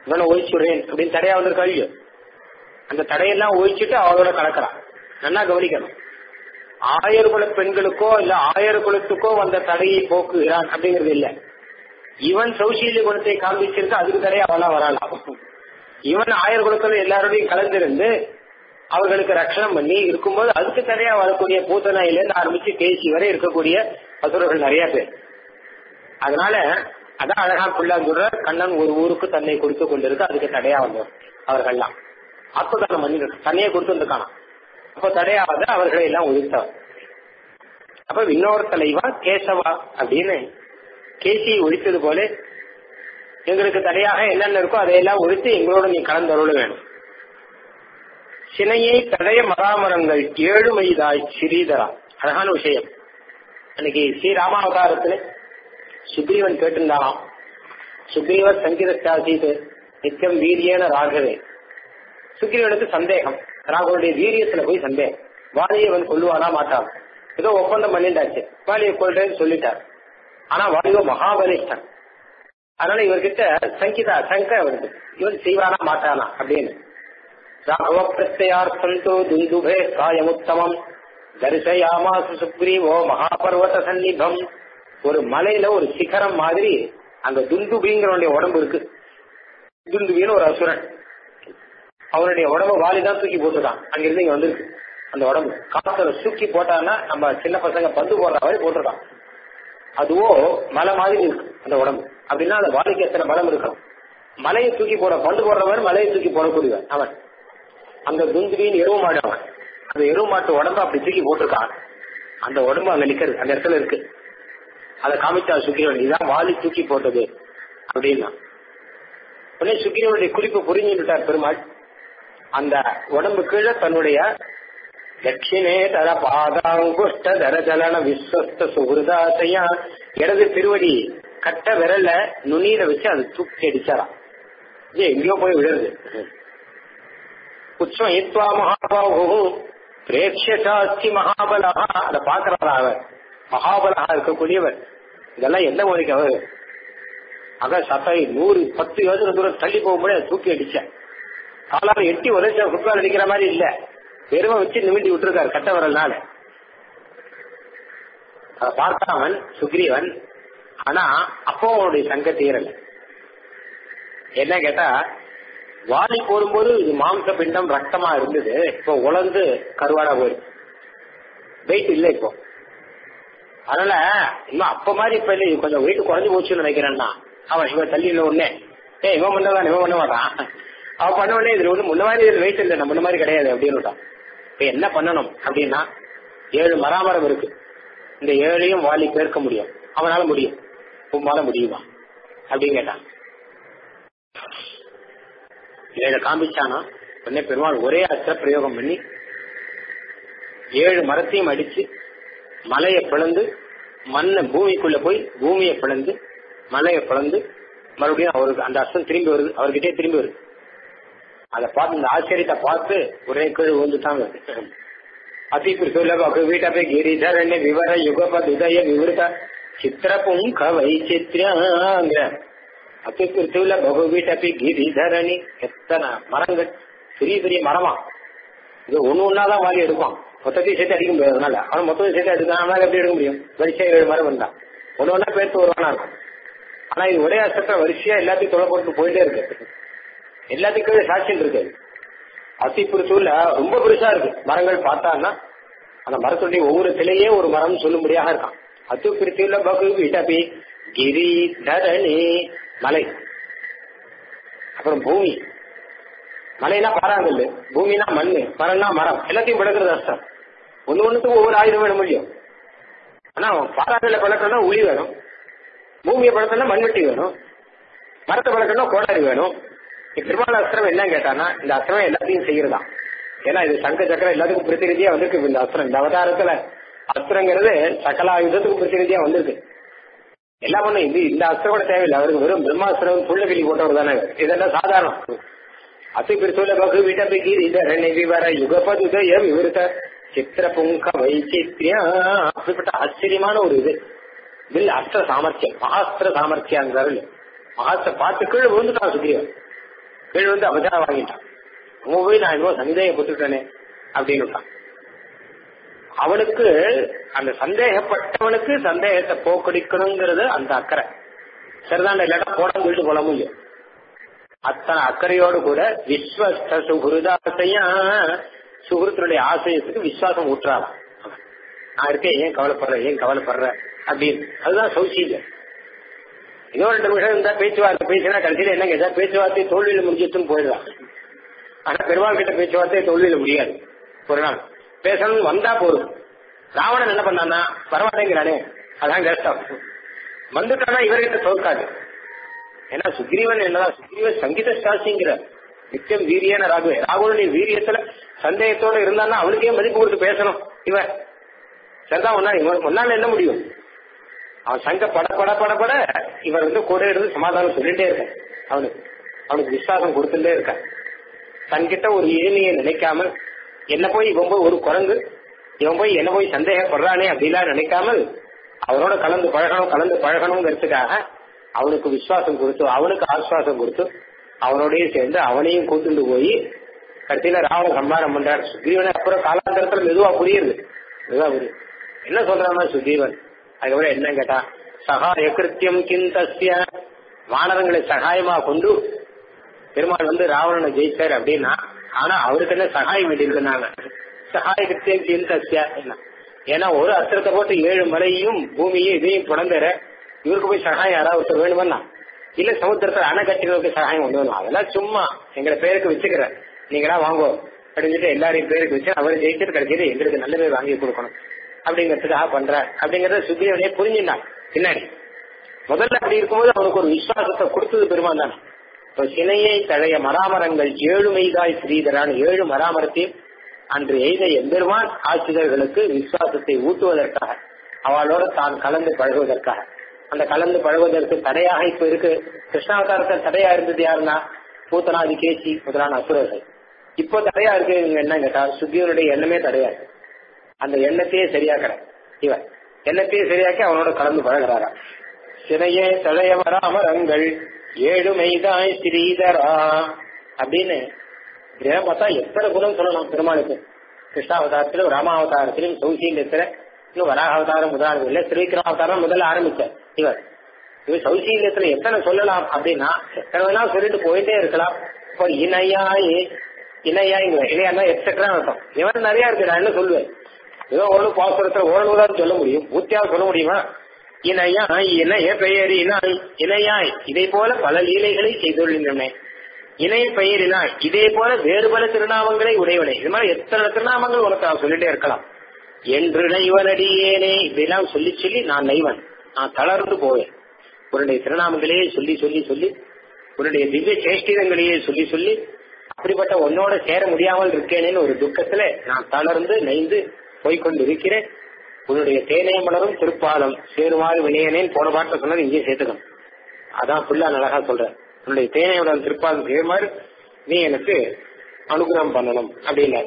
இவனை ஒழிச்சுடுறேன் அப்படின்னு தடையா வந்திருக்கா இல்லையோ அந்த தடையெல்லாம் ஒழிச்சுட்டு அவளோட கலக்கிறான் நல்லா கவனிக்கணும் ஆயர் குல பெண்களுக்கோ இல்ல ஆயர் குலத்துக்கோ வந்த தடையை போக்குகிறான் அப்படிங்கிறது இல்ல இவன் சௌசீல்ய குணத்தை காண்பிச்சிருக்க அதுக்கு தடையா அவனா வரலாம் இவன் ஆயர் குலத்துல எல்லாரோடையும் கலந்திருந்து அவர்களுக்கு ரட்சணம் பண்ணி இருக்கும்போது அதுக்கு தடையா வரக்கூடிய பூத்தனாயில இருந்து ஆரம்பிச்சு பேசி வரை இருக்கக்கூடிய அசுரர்கள் நிறைய பேர் அதனால அதான் அழகா பிள்ளை சொல்ற கண்ணன் ஒரு ஊருக்கு தன்னை கொடுத்து கொண்டிருக்கு அதுக்கு தடையா வந்தவர் அவர்கள்லாம் ஆத்மதானம் பண்ணி தன்னையே கொடுத்துருக்கானா அப்போ தடையாவது அவர்களை எல்லாம் ஒழித்தவர் அப்ப இன்னொரு தலைவா கேசவா அப்படின்னு கேசியை ஒழித்தது போல எங்களுக்கு தடையாக என்னென்ன இருக்கோ அதையெல்லாம் ஒழித்து எங்களோட நீ கலந்தருள வேணும் சினையை தடைய மராமரங்கள் ஏழு மைதாய் ஸ்ரீதரா அழகான விஷயம் அன்னைக்கு ஸ்ரீராமாவதாரத்துல சுக்ரீவன் கேட்டிருந்தாராம் சுக்ரீவ சங்கீதத்தாசீது நித்தியம் வீரியன ராகவே சுக்ரீவனுக்கு சந்தேகம் ராகவனுடைய வீரியத்துல போய் சந்தேகம் வாலியை அவன் கொல்லுவானா மாட்டான் ஏதோ ஒப்பந்தம் பண்ணிட்டாச்சு வாலியை கொள்றேன்னு சொல்லிட்டார் ஆனா வாலியோ மகாபலிஷ்டன் அதனால இவர்கிட்ட சங்கிதா சங்க அவருக்கு இவன் செய்வானா மாட்டானா அப்படின்னு ராகவ பிரத்யார்த்தந்தோ துந்துபே காயமுத்தமம் தரிசயாமாசு சுக்ரீவோ மகாபர்வத சந்நிபம் ஒரு மலையில ஒரு சிகரம் மாதிரி அங்க துந்துபிங்கிறவனுடைய உடம்பு இருக்கு துந்துபின்னு ஒரு அசுரன் அவனுடைய உடம்பு வாலிதான் தூக்கி போட்டுட்டான் அங்கிருந்து இங்க வந்திருக்கு அந்த உடம்பு காத்துல தூக்கி போட்டான்னா நம்ம சின்ன பசங்க பந்து போடுற மாதிரி போட்டுருக்கான் அதுவோ மலை மாதிரி இருக்கு அந்த உடம்பு அப்படின்னா அந்த வாலிக்கு எத்தனை பலம் இருக்கணும் மலையை தூக்கி போட பந்து போடுறவன் மலையை தூக்கி போடக்கூடியவன் அவன் அந்த துந்துபின்னு எருவு மாடு அவன் அந்த எருவு மாட்டு உடம்பு அப்படி தூக்கி போட்டிருக்கான் அந்த உடம்பு அங்க நிக்கிறது அந்த இடத்துல இருக்கு அதை காமிச்சா சுக்கிரவன் இதான் வாலி தூக்கி போட்டது அப்படின்னா உடனே சுக்கிரவனுடைய குறிப்பு புரிஞ்சுட்டார் பெருமாள் அந்த உடம்பு கீழே தன்னுடைய தட்சிணே தர பாதாங்குஷ்ட தரஜலன விஸ்வஸ்த சுகிருதாசையா இடது திருவடி கட்ட விரல்ல நுண்ணீரை வச்சு அதை தூக்கி அடிச்சாராம் இது எங்கேயோ போய் விழுறது உச்சம் ஏத்வா மகாபாகு பிரேட்சாஸ்தி மகாபலகா அதை பாக்குறாரா அவர் மகாபலகா இருக்கக்கூடியவர் இதெல்லாம் எந்த மொழிக்கு அவர் அக சத்தை நூறு பத்து யோஜனை தூரம் தள்ளி போகும்போது அதை தூக்கி அடிச்சேன் காலால எட்டி உதச்ச ஃபுட்பால் அடிக்கிற மாதிரி இல்ல பெருமை வச்சு நிமிண்டி விட்டுருக்காரு கட்ட வரல்னால அதை பார்த்தான் அவன் சுக்ரீவன் ஆனா அப்போ அவனுடைய சங்க தீரல என்ன கேட்டா வாலி போடும்போது இது மாம்ச பிண்டம் ரத்தமா இருந்தது இப்போ உலர்ந்து கருவாடா போயிடுச்சு வெயிட் இல்லை இப்போ அதனால இன்னும் அப்ப மாதிரி இப்ப இல்லை கொஞ்சம் வெயிட் குறைஞ்சு போச்சுன்னு நினைக்கிறேன்னா அவன் இவன் தள்ளி இல்லை ஒண்ணே ஏ இவன் பண்ணதான் இவன் பண்ண மாட்டான் அவன் பண்ண உடனே இது ஒண்ணு முன்ன மாதிரி வெயிட் இல்லை நம்ம முன்ன மாதிரி கிடையாது அப்படின்னு இப்ப என்ன பண்ணணும் அப்படின்னா ஏழு மராமரம் இருக்கு இந்த ஏழையும் வாலி பேர்க்க முடியும் அவனால முடியும் உம்மால முடியுமா அப்படின்னு கேட்டான் ஏழை காமிச்சானா உடனே பெருமாள் ஒரே அச்ச பிரயோகம் பண்ணி ஏழு மரத்தையும் அடிச்சு மலையை பிளந்து மண்ணை பூமிக்குள்ள போய் பூமியை பிளந்து மலையை பிளந்து மறுபடியும் அவருக்கு அந்த அஸ்தம் திரும்பி வருது அவர்கிட்டே திரும்பி வருது அதை பார்த்து இந்த ஆச்சரியத்தை பார்த்து ஒரே கீழ் வந்துட்டாங்க அதி சுலப வீட்டப்பை கிரிதரண்ய விவர யுகபத் உதய விவருத சித்திரபுங்க வைச்சித்ராங்க அதி பிருத்திவில பகுவீட்டப்பி கிரிதரணி எத்தனை மரங்கள் பெரிய பெரிய மரமா இது ஒண்ணு ஒன்னாதான் வாலி எடுப்பான் மொத்தத்தையும் சேர்த்து அடிக்க முடியாது அதனால அவன் மொத்தத்தையும் சேர்த்து எடுக்க அவனால எப்படி எடுக்க முடியும் வரிசையா ஏழு மரம் வந்தா ஒண்ணு ஒன்னா பேர்த்து வருவானா இருக்கும் ஆனா இது ஒரே அசத்தை வரிசையா எல்லாத்தையும் தொலை போட்டு போயிட்டே இருக்கு எல்லாத்துக்கும் சாட்சியம் இருக்கு அத்தி பெருசூல ரொம்ப பெருசா இருக்கு மரங்கள் பார்த்தான்னா அந்த மரத்துடைய ஒவ்வொரு கிளையே ஒரு மரம் சொல்லும்படியாக இருக்கான் அத்து பிரித்தியுள்ள பகு விட்டபி கிரி தரணி மலை அப்புறம் பூமி மலைனா பாறாங்கல் பூமினா மண்ணு மரம்னா மரம் எல்லாத்தையும் பிளக்கிறது அர்த்தம் ஒண்ணு ஒண்ணுத்துக்கும் ஒவ்வொரு ஆயுதம் வேணும் முடியும் ஆனா பாறாங்கல்ல பழக்கம்னா உளி வேணும் பூமியை பழக்கம்னா மண்வெட்டி வேணும் மரத்தை பழக்கம்னா கோடாரி வேணும் திருமண அஸ்திரம் என்ன கேட்டானா இந்த அஸ்திரம் எல்லாத்தையும் செய்யறதா ஏன்னா இது சங்க சக்கரம் எல்லாத்துக்கும் பிரதிநிதியா வந்திருக்கு இந்த அஸ்திரம் இந்த அவதாரத்துல அஸ்திரங்கிறது சகல ஆயுதத்துக்கும் பிரதிநிதியா வந்திருக்கு எல்லாம் பண்ணும் இது இந்த அஸ்திரம் கூட தேவையில்லை அவருக்கு வெறும் பிரம்மாஸ்திரம் புள்ள கிளி போட்டவர் தானே இதெல்லாம் சாதாரணம் அதி பிரிசூல பகு விடபிகி இதரணி விவர யுகபதுதய விவருத்த சித்திர புங்க வைச்சித்யா அப்படிப்பட்ட ஆச்சரியமான ஒரு இது வில் அஸ்திர சாமர்த்தியம் மகாஸ்திர சாமர்த்தியாங்கிறாரு மகாஸ்திர பார்த்து கீழே விழுந்துட்டான் சுக்ரீவன் கீழ் வந்து அபச்சாரம் வாங்கிட்டான் அங்க போய் நான் இன்னும் சந்தேகப்பட்டுட்டேனே அப்படின்னு விட்டான். அவனுக்கு அந்த சந்தேகப்பட்டவனுக்கு சந்தேகத்தை போக்கடிக்கணுங்கிறது அந்த அக்கறை சரிதான் இல்லாட்டா போன சொல்லிட்டு போல முடியும் அத்தனை அக்கறையோடு கூட விஸ்வஸ்த சுகுருதாசையா சுகுருத்தினுடைய ஆசையத்துக்கு விசுவாசம் ஊற்றாராம் நான் இருக்கேன் ஏன் கவலைப்படுற ஏன் கவலைப்படுற அப்படின்னு அதுதான் சௌசீல்யம் இன்னும் ரெண்டு நிமிஷம் இருந்தா பேச்சுவார்த்தை பேசினா கடைசியில என்ன கேட்டா பேச்சுவார்த்தை தோல்வியில முடிஞ்சிட்டுன்னு போயிடலாம் ஆனா பெருமாள் கிட்ட பேச்சுவார்த்தை தோல்வியில முடியாது ஒரு நாள் பேசணும் வந்தா போதும் ராவணன் என்ன பண்ணான்னா வரமாட்டேங்கிறானே அதான் கஷ்டம் வந்துட்டானா இவர்கிட்ட தோற்காது ஏன்னா சுக்ரீவன் என்னதான் சுக்ரீவன் சங்கீத சாஸ்திங்கிற நித்தியம் வீரியன ராகுவே ராகுவனுடைய வீரியத்துல சந்தேகத்தோட இருந்தான்னா அவனுக்கே மதிப்பு கொடுத்து பேசணும் இவன் சரிதான் ஒன்னா இவன் ஒன்னால என்ன முடியும் அவன் சங்க பட பட பட பட இவர் வந்து கூட இருந்து சமாதானம் சொல்லிட்டே இருக்க அவனுக்கு அவனுக்கு விசுவாசம் கொடுத்துட்டே இருக்க தன்கிட்ட ஒரு எளிமையை நினைக்காமல் என்ன போய் இவன் போய் ஒரு குரங்கு இவன் போய் என்ன போய் சந்தேகப்படுறானே அப்படிலாம் நினைக்காமல் அவனோட கலந்து பழகணும் கலந்து பழகணுங்கிறதுக்காக அவனுக்கு விசுவாசம் கொடுத்து அவனுக்கு ஆஸ்வாசம் கொடுத்து அவனோடய சேர்ந்து அவனையும் கூட்டுண்டு போய் கடைசியில ராவண சம்பாரம் பண்றார் சுக்ரீவனை அப்புறம் காலாந்தரத்துல மெதுவா புரியுது மெதுவா புரியுது என்ன சொல்றான் சுக்ரீவன் அதுக்கப்புறம் என்ன கேட்டா சகாய கிருத்தியம் கிந்தஸ்ய வானரங்களை சகாயமா கொண்டு பெருமாள் வந்து ராவணனை ஜெயிச்சார் அப்படின்னா ஆனா அவருக்கு என்ன சகாயம் வேண்டியிருந்தாங்க சகாய கிருத்தியம் கிந்தஸ்ய என்ன ஏன்னா ஒரு அஸ்திரத்தை போட்டு ஏழு மலையும் பூமியும் இதையும் புடந்தர இவருக்கு போய் சகாயம் யாராவது ஒருத்தர் வேணுமன்னா இல்ல சமுத்திரத்துல அணை கட்டினவருக்கு சகாயம் கொண்டு வரணும் அதெல்லாம் சும்மா எங்களை பேருக்கு வச்சுக்கிற நீங்களா வாங்கோ அப்படின்னு எல்லாரையும் பேருக்கு வச்சு அவர் ஜெயிச்சிட்டு கடைசியில எங்களுக்கு நல்ல பேர் வாங்கி கொடுக்கணும் அப்படிங்கறதுக்காக பண்ற அப்படிங்கறத சுக்ரீவனே புரிஞ்சுட்டான் பின்னாடி முதல்ல அப்படி இருக்கும்போது அவனுக்கு ஒரு விசுவாசத்தை கொடுத்தது பெருமான் தானே இப்போ சினையை தழைய மராமரங்கள் ஏழு மெய்காய் ஸ்ரீதரான் ஏழு மராமரத்தையும் அன்று எய்த எம்பெருமான் ஆசிரியர்களுக்கு விசுவாசத்தை ஊட்டுவதற்காக அவளோட தான் கலந்து பழகுவதற்காக அந்த கலந்து பழகுவதற்கு தடையாக இப்ப இருக்கு கிருஷ்ணாவதாரத்தில் தடையா இருந்தது யாருன்னா பூத்தனாதி கேசி முதலான அசுரர்கள் இப்போ தடையா இருக்கு இவங்க என்ன கேட்டா சுத்தியனுடைய எண்ணமே தடையா இருக்கு அந்த எண்ணத்தையே சரியாக்கிற இவன் எண்ணத்தையே சரியாக்கி அவனோட கலந்து பழகிறாரா சிறையே தழைய மராமரங்கள் ஏழு மெய்தாய் ஸ்ரீதரா அப்படின்னு இதெல்லாம் பார்த்தா எத்தனை குணம் சொல்லலாம் பெருமாளுக்கு கிருஷ்ணாவதாரத்திலும் ராமாவதாரத்திலும் சௌசீல்யத்துல இன்னும் வராகாவதாரம் முதலானது இல்ல ஸ்ரீகிராவதாரம் முதல்ல ஆரம்பிச்சார் இவர் இவர் சௌசீல்யத்துல எத்தனை சொல்லலாம் அப்படின்னா எத்தனை வேணா சொல்லிட்டு போயிட்டே இருக்கலாம் இப்போ இணையாய் இணையாய்ங்க இணையானா எக்ஸெட்ரா அர்த்தம் இவன் நிறைய இருக்கு நான் என்ன சொல்லுவேன் ஏதோ ஒண்ணு பாசுரத்துல ஓரளவுதான் சொல்ல முடியும் பூர்த்தியாக சொல்ல முடியுமா இணையாய் இணைய பெயரினாய் இணையாய் இதை போல பல லீலைகளை செய்துள்ளன இணை பெயரினாய் இதே போல வேறு பல திருநாமங்களை உடையவனே இது மாதிரி எத்தனை திருநாமங்கள் உனக்கு நான் சொல்லிட்டே இருக்கலாம் என்று நைவனடியேனே இப்படிலாம் சொல்லி சொல்லி நான் நைவன் நான் தளர்ந்து போவேன் உன்னுடைய திருநாமங்களையே சொல்லி சொல்லி சொல்லி உன்னுடைய திவ்ய சேஷ்டிதங்களையே சொல்லி சொல்லி அப்படிப்பட்ட உன்னோட சேர முடியாமல் இருக்கேனேன்னு ஒரு துக்கத்துல நான் தளர்ந்து நைந்து போய்கொண்டு இருக்கிறேன் உன்னுடைய தேனே மலரும் திருப்பாலம் சேருமாறு வினையனேன் போன பாட்டை சொன்னது இங்கே சேர்த்துக்கணும் அதான் ஃபுல்லா அழகா சொல்றேன் உன்னுடைய தேனே மலரும் திருப்பாலம் சேருமாறு நீ எனக்கு அனுகிரகம் பண்ணணும் அப்படின்னாரு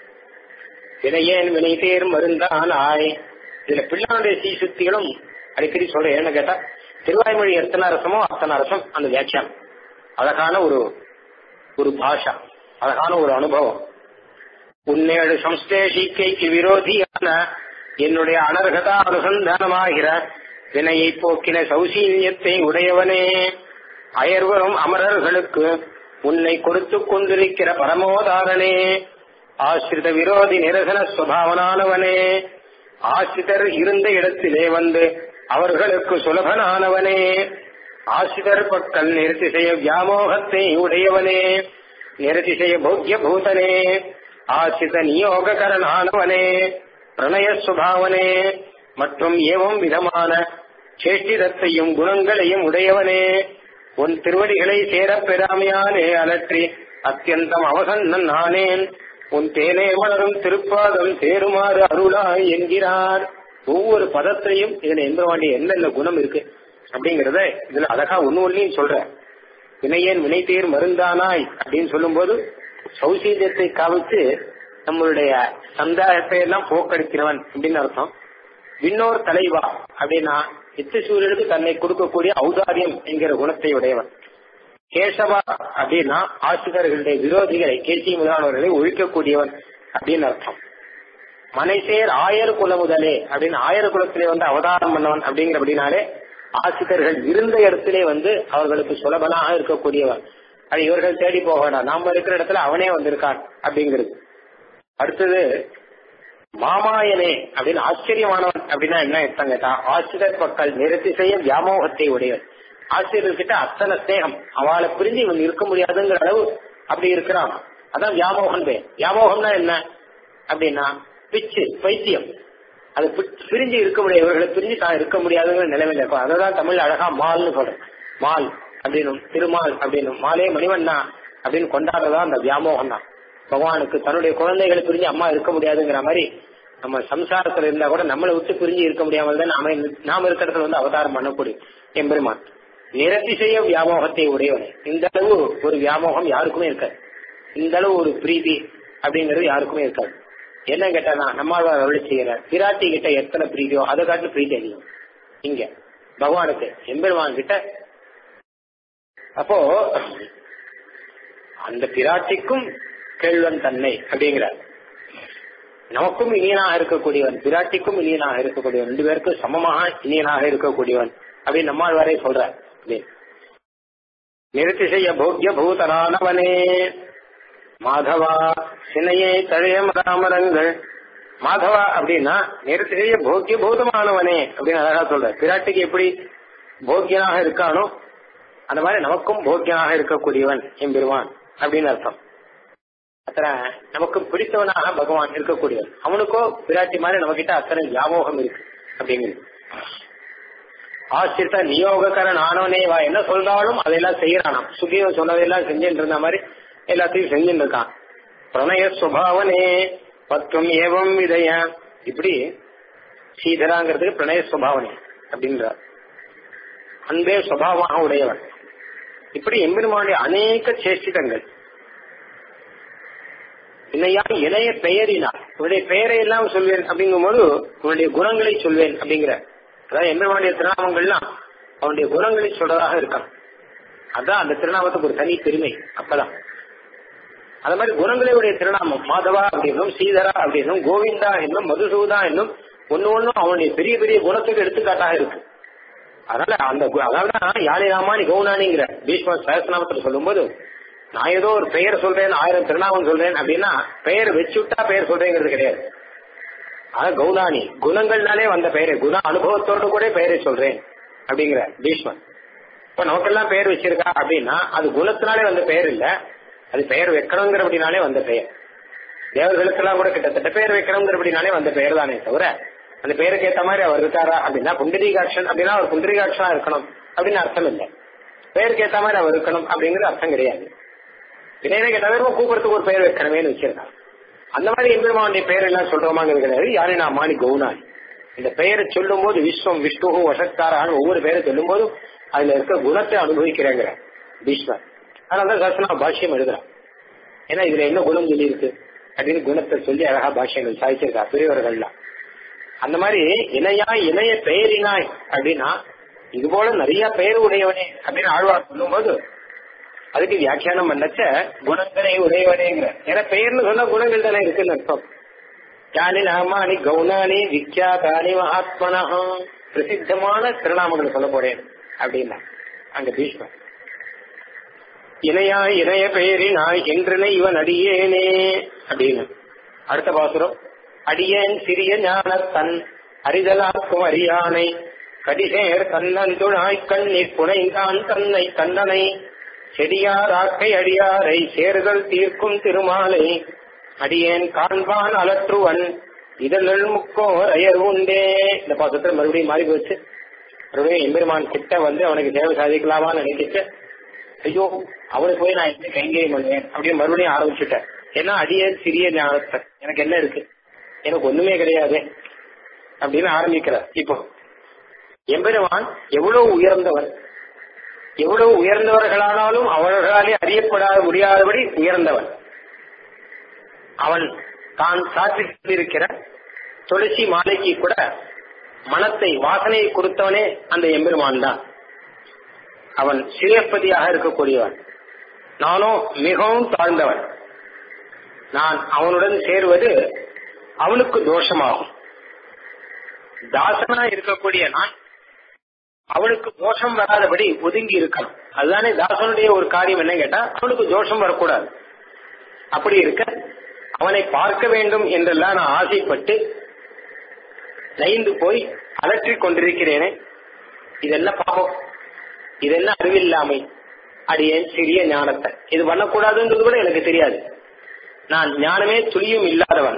வினையேன் வினை தேர் மருந்தான் ஆய் இதுல பிள்ளானுடைய சீசுத்திகளும் அடிக்கடி சொல்றேன் என்ன கேட்டா திருவாய்மொழி எத்தனை அரசமோ அத்தனை அரசம் அந்த வியாக்கியானம் அழகான ஒரு ஒரு பாஷா அழகான ஒரு அனுபவம் உன்னேழு சம்ஸ்லேஷிக்கைக்கு விரோதியான என்னுடைய அனர்கதா அனுசந்தானமாகிற வினையை போக்கின சௌசீல்யத்தை உடையவனே அயர்வரும் அமரர்களுக்கு உன்னை கொடுத்து கொண்டிருக்கிற பரமோதாரனே ஆசிரித விரோதி நிரசன சுவாவனானவனே ஆசிரிதர் இருந்த இடத்திலே வந்து அவர்களுக்கு சுலபனானவனே ஆசிரிதர் பக்கல் நிறுத்திசைய வியாமோகத்தை உடையவனே நிறுத்திசைய போக்கிய பூதனே ஆசிரித நியோககரனானவனே பிரணய சுபாவனே மற்றும் ஏவம் விதமான சேஷ்டிதத்தையும் குணங்களையும் உடையவனே உன் திருவடிகளை சேரப் பெறாமையானே அலற்றி அத்தியந்தம் அவசன்னன் ஆனேன் உன் தேனே மலரும் திருப்பாதம் சேருமாறு அருளாய் என்கிறார் ஒவ்வொரு பதத்தையும் இதுல எந்த வேண்டிய என்னென்ன குணம் இருக்கு அப்படிங்கறத இதுல அழகா ஒன்னு ஒன்னையும் சொல்ற வினையேன் வினைத்தேர் மருந்தானாய் அப்படின்னு சொல்லும்போது சௌசீல்யத்தை காவிச்சு நம்மளுடைய சந்தாகத்தை எல்லாம் போக்கடிக்கிறவன் அப்படின்னு அர்த்தம் விண்ணோர் தலைவா அப்படின்னா நித்திய சூரியனுக்கு தன்னை கொடுக்கக்கூடிய ஔதாரியம் என்கிற குணத்தை உடையவன் கேசவா அப்படின்னா ஆசிரியர்களுடைய விரோதிகளை கேசி முதலானவர்களை ஒழிக்கக்கூடியவன் அப்படின்னு அர்த்தம் மனைசேர் ஆயர் குல முதலே அப்படின்னு ஆயர் குலத்திலே வந்து அவதாரம் பண்ணவன் அப்படிங்கிற அப்படின்னாலே ஆசிரியர்கள் இருந்த இடத்திலே வந்து அவர்களுக்கு சுலபனாக இருக்கக்கூடியவன் அது இவர்கள் தேடி போக வேண்டாம் நாம இருக்கிற இடத்துல அவனே வந்திருக்கான் அப்படிங்கிறது அடுத்தது மாமாயனே அப்படின்னு ஆச்சரியமானவன் அப்படின்னா என்ன அர்த்தம் கேட்டா ஆசிரியர் மக்கள் நிறுத்தி செய்ய வியாமோகத்தை உடையவன் ஆசிரியர்கிட்ட அத்தனை ஸ்நேகம் அவளை பிரிஞ்சு இவன் இருக்க முடியாதுங்கிற அளவு அப்படி இருக்கிறான் அதான் வியாமோகன் பேர் வியாமோகம்னா என்ன அப்படின்னா பிச்சு பைத்தியம் அது பிரிஞ்சு இருக்க முடியாது இவர்களை பிரிஞ்சு தான் இருக்க முடியாதுங்கிற நிலைமையில இருக்கும் அததான் தமிழ் அழகா மால்னு சொல்றேன் மால் அப்படின்னும் திருமால் அப்படின்னும் மாலே மணிவண்ணா அப்படின்னு கொண்டாடுறதா அந்த வியாமோகம் தான் பகவானுக்கு தன்னுடைய குழந்தைகளை பிரிஞ்சு அம்மா இருக்க முடியாதுங்கிற மாதிரி நம்ம சம்சாரத்துல இருந்தா கூட நம்மளை விட்டு பிரிஞ்சு இருக்க முடியாமல் தான் நாம நாம இருக்கிற இடத்துல வந்து அவதாரம் பண்ணக்கூடிய எம்பெருமான் நிரதிசய வியாமோகத்தை உடையவனே இந்த அளவு ஒரு வியாமோகம் யாருக்குமே இருக்காது இந்த அளவு ஒரு பிரீதி அப்படிங்கிறது யாருக்குமே இருக்காது என்ன கேட்டா நம்மாழ்வார் அருளி செய்யற பிராட்டி கிட்ட எத்தனை பிரீதியோ அதை காட்டு பிரீத்தி அதிகம் இங்க பகவானுக்கு எம்பெருமான் கிட்ட அப்போ அந்த பிராட்டிக்கும் கேள்வன் தன்னை அப்படிங்கிறார் நமக்கும் இனியனாக இருக்கக்கூடியவன் பிராட்டிக்கும் இனியனாக இருக்கக்கூடியவன் ரெண்டு பேருக்கும் சமமாக இனியனாக இருக்கக்கூடியவன் அப்படின்னு நம்மாழ்வாரே சொல்றார் நிறுத்தி செய்ய போக்கிய பூதரானவனே மாதவா சினையே தழைய மதாமரங்கள் மாதவா அப்படின்னா நிறுத்தி செய்ய போக்கிய பூதமானவனே அப்படின்னு அழகா சொல்ற பிராட்டிக்கு எப்படி போக்கியனாக இருக்கானோ அந்த மாதிரி நமக்கும் போக்கியனாக இருக்கக்கூடியவன் எம்பெருவான் அப்படின்னு அர்த்தம் அத்தனை நமக்கு பிடித்தவனாக பகவான் இருக்கக்கூடியவன் அவனுக்கோ பிராட்டி மாதிரி நம்ம கிட்ட அத்தனை வியாமோகம் இருக்கு அப்படிங்கிறது ஆசிரித்த நியோகக்கரன் ஆனவனே வா என்ன சொல்றாலும் அதெல்லாம் செய்யறானாம் சுகியம் சொன்னதெல்லாம் செஞ்சுட்டு இருந்த மாதிரி எல்லாத்தையும் செஞ்சுட்டு இருக்கான் பிரணய சுபாவனே பத்தும் ஏவம் விதய இப்படி சீதராங்கிறதுக்கு பிரணய சுபாவனே அப்படின்றார் அன்பே சுபாவமாக உடையவன் இப்படி எம்பெருமானுடைய அநேக சேஷ்டிதங்கள் இணையா இணைய பெயரினார் உன்னுடைய பெயரை எல்லாம் சொல்வேன் அப்படிங்கும் போது உன்னுடைய குணங்களை சொல்வேன் அப்படிங்கிற அதாவது எம்பெருமானுடைய திருநாமங்கள்லாம் அவனுடைய குணங்களை சொல்றதாக இருக்கான் அதான் அந்த திருநாமத்துக்கு ஒரு தனி பெருமை அப்பதான் அது மாதிரி குணங்களுடைய திருநாமம் மாதவா அப்படின்னும் சீதரா அப்படின்னும் கோவிந்தா என்னும் மதுசூதா என்னும் ஒன்னு ஒன்னும் அவனுடைய பெரிய பெரிய குணத்துக்கு எடுத்துக்காட்டாக இருக்கு அதனால அந்த அதாவது யானை ராமானி கௌனானிங்கிற பீஷ்ம சகசநாமத்தில் சொல்லும்போது நான் ஏதோ ஒரு பெயர் சொல்றேன் ஆயிரம் திருநாமம் சொல்றேன் அப்படின்னா பெயர் வச்சுட்டா பெயர் சொல்றேங்கிறது கிடையாது அதான் கௌனானி குணங்கள்னாலே வந்த பெயரை குண அனுபவத்தோடு கூட பெயரை சொல்றேன் அப்படிங்கிற பீஷ்மன் இப்ப நமக்கெல்லாம் பெயர் வச்சிருக்கா அப்படின்னா அது குணத்தினாலே வந்த பெயர் இல்ல அது பெயர் வைக்கணுங்கிற அப்படின்னாலே வந்த பெயர் தேவர்களுக்கெல்லாம் கூட கிட்டத்தட்ட பெயர் வைக்கணுங்கிற அப்படின்னாலே வந்த பெயர் தானே தவிர அந்த பெயருக்கு ஏத்த மாதிரி அவர் இருக்காரா அப்படின்னா புண்டரீகாட்சன் அப்படின்னா அவர் புண்டரீகாட்சனா இருக்கணும் அப்படின்னு அர்த்தம் இல்லை பெயருக்கு ஏத்த மாதிரி அவர் இருக்கணும் அப்படிங்கிறது அர்த்தம் கிடையாது வினையில கேட்டாவே கூப்பிடறதுக்கு ஒரு பெயர் வைக்கணுமேனு வச்சிருக்காங்க அந்த மாதிரி எம்பெருமானுடைய பெயர் எல்லாம் சொல்றோமாங்கிறது கிடையாது யாரை நான் மாணி கவுனானி இந்த பெயரை சொல்லும் போது விஸ்வம் விஷ்ணுவும் வசத்தாரான்னு ஒவ்வொரு பெயரை சொல்லும் போதும் அதுல இருக்க குணத்தை அனுபவிக்கிறேங்கிற பீஷ்மர் அதனால தர்சனா பாஷ்யம் எழுதுறான் ஏன்னா இதுல என்ன குணம் சொல்லி இருக்கு அப்படின்னு குணத்தை சொல்லி அழகா பாஷ்யங்கள் சாதிச்சிருக்கா பெரியவர்கள்லாம் அந்த மாதிரி இணையா இணைய பெயரினாய் அப்படின்னா இது போல நிறைய பெயர் உடையவனே அப்படின்னு ஆழ்வார் சொல்லும் போது அதுக்கு வியாக்கியானம் பண்ணச்ச குணங்களை உடையவனேங்கிற ஏன்னா பெயர்னு சொன்னா குணங்கள் தானே இருக்குன்னு அர்த்தம் யானி நாமானி கௌனானி விக்யாதானி மகாத்மனா பிரசித்தமான திருநாமங்கள் சொல்ல போறேன் அப்படின்னா அங்க பீஷ்மர் இணையா இணைய பெயரினாய் என்றனை இவன் அடியேனே அப்படின்னு அடுத்த பாசுரம் அடியேன் சிறிய ஞானத்தன் அறிதலாக்கும் அறியானை கடிசேர் கண்ணந்துழாய் கண்ணிற் புனைந்தான் தன்னை கண்ணனை செடியாராக்கை அடியாரை சேறுகள் தீர்க்கும் திருமாலை அடியேன் காண்பான் அலற்றுவன் இதழ் முக்கோர் அயர் உண்டே இந்த பாசத்துல மறுபடியும் மாறி போச்சு மறுபடியும் எம்பெருமான் கிட்ட வந்து அவனுக்கு சேவை சாதிக்கலாமான்னு நினைக்கிட்டு ஐயோ அவனுக்கு போய் நான் எப்படி கைங்கரியம் பண்ணுவேன் அப்படின்னு மறுபடியும் ஆரம்பிச்சுட்டேன் ஏன்னா அடியேன் சிறிய ஞானத்தை எனக்கு என்ன இருக்கு எனக்கு ஒண்ணுமே கிடையாது அப்படின்னு ஆரம்பிக்கிறார் இப்போ எம்பெருமான் எவ்வளவு உயர்ந்தவர் எவ்வளவு உயர்ந்தவர்களானாலும் அவர்களாலே அறியப்படாத முடியாதபடி உயர்ந்தவன் அவன் தான் சாற்றிருக்கிற துளசி மாலைக்கு கூட மனத்தை வாசனையை கொடுத்தவனே அந்த எம்பெருமான் தான் அவன் சிரேப்பதியாக இருக்கக்கூடியவன் நானோ மிகவும் தாழ்ந்தவன் நான் அவனுடன் சேருவது அவனுக்கு தோஷமாகும் தாசனா இருக்கக்கூடிய நான் அவனுக்கு தோஷம் வராதபடி ஒதுங்கி இருக்கணும் அதுதானே தாசனுடைய ஒரு காரியம் என்ன கேட்டா அவனுக்கு தோஷம் வரக்கூடாது அப்படி இருக்க அவனை பார்க்க வேண்டும் என்றெல்லாம் நான் ஆசைப்பட்டு நைந்து போய் அலற்றிக் கொண்டிருக்கிறேனே இதெல்லாம் பாவம் இதெல்லாம் அறிவில்லாமை அடியேன் சிறிய ஞானத்தை இது பண்ணக்கூடாதுன்றது கூட எனக்கு தெரியாது நான் ஞானமே துளியும் இல்லாதவன்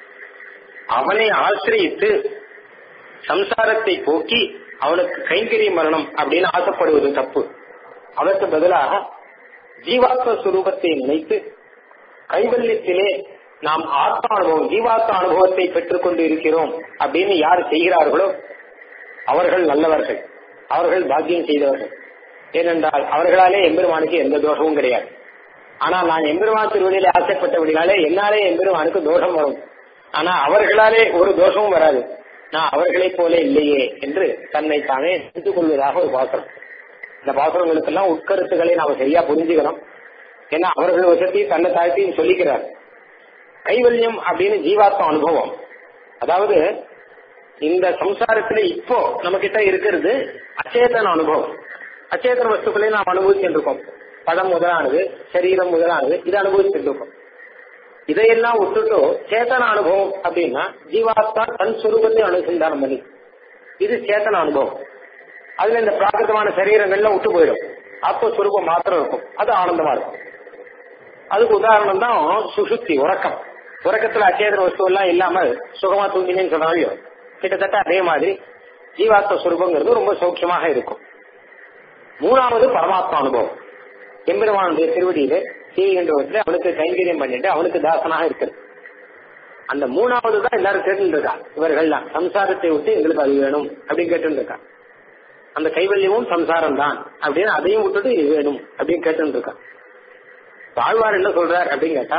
அவனை ஆசிரியத்து சம்சாரத்தை போக்கி அவனுக்கு கைங்கரியம் வரணும் அப்படின்னு ஆசைப்படுவது தப்பு அதற்கு பதிலாக ஜீவாத்ம சுரூபத்தை நினைத்து கைவல்யத்திலே நாம் ஆத்ம அனுபவம் ஜீவாத்ம அனுபவத்தை பெற்றுக் கொண்டு இருக்கிறோம் அப்படின்னு யார் செய்கிறார்களோ அவர்கள் நல்லவர்கள் அவர்கள் பாக்கியம் செய்தவர்கள் ஏனென்றால் அவர்களாலே எம்பெருமானுக்கு எந்த தோஷமும் கிடையாது ஆனால் நான் எம்பெருமான் திருவடியிலே ஆசைப்பட்டபடினாலே என்னாலே எம்பெருமானுக்கு தோஷம் வரும் ஆனா அவர்களாலே ஒரு தோஷமும் வராது நான் அவர்களைப் போல இல்லையே என்று தன்னை தானே தெரிந்து கொள்வதாக ஒரு பாசனம் இந்த பாசனங்களுக்கெல்லாம் உட்கருத்துக்களை நாம சரியா புரிஞ்சுக்கணும் ஏன்னா அவர்கள் வசதி தன்னை தாழ்த்தியும் சொல்லிக்கிறார் கைவல்யம் அப்படின்னு ஜீவாத்ம அனுபவம் அதாவது இந்த சம்சாரத்துல இப்போ நம்ம கிட்ட இருக்கிறது அச்சேதன அனுபவம் அச்சேதன வஸ்துக்களை நாம் அனுபவிச்சுட்டு இருக்கோம் பதம் முதலானது சரீரம் முதலானது இதை அனுபவிச்சுட்டு இருக்கோம் இதையெல்லாம் விட்டுட்டு சேத்தன அனுபவம் அப்படின்னா ஜீவாத்மா தன் சுரூபத்தை அனுசந்தானம் பண்ணி இது சேத்தன அனுபவம் அதுல இந்த பிராகிருதமான சரீரங்கள்ல விட்டு போயிடும் ஆத்மஸ்வரூபம் மாத்திரம் இருக்கும் அது ஆனந்தமா இருக்கும் அதுக்கு உதாரணம் தான் சுசுத்தி உறக்கம் உறக்கத்துல அச்சேதன வஸ்து எல்லாம் இல்லாமல் சுகமா தூங்கினேன்னு சொன்னாலும் கிட்டத்தட்ட அதே மாதிரி ஜீவாத்ம சுரூபங்கிறது ரொம்ப சௌக்கியமாக இருக்கும் மூணாவது பரமாத்மா அனுபவம் எம்பெருமானுடைய திருவடியிலே செய்கின்றவற்றில் அவனுக்கு கைங்கரியம் பண்ணிட்டு அவனுக்கு தாசனாக இருக்கிறது அந்த மூணாவது தான் எல்லாரும் கேட்டு இருக்கா இவர்கள்லாம் சம்சாரத்தை விட்டு எங்களுக்கு அது வேணும் அப்படின்னு கேட்டு இருக்கா அந்த கைவல்யமும் சம்சாரம் தான் அப்படின்னு அதையும் விட்டுட்டு இது வேணும் அப்படின்னு கேட்டு இருக்கா வாழ்வார் என்ன சொல்றார் அப்படின்னு கேட்டா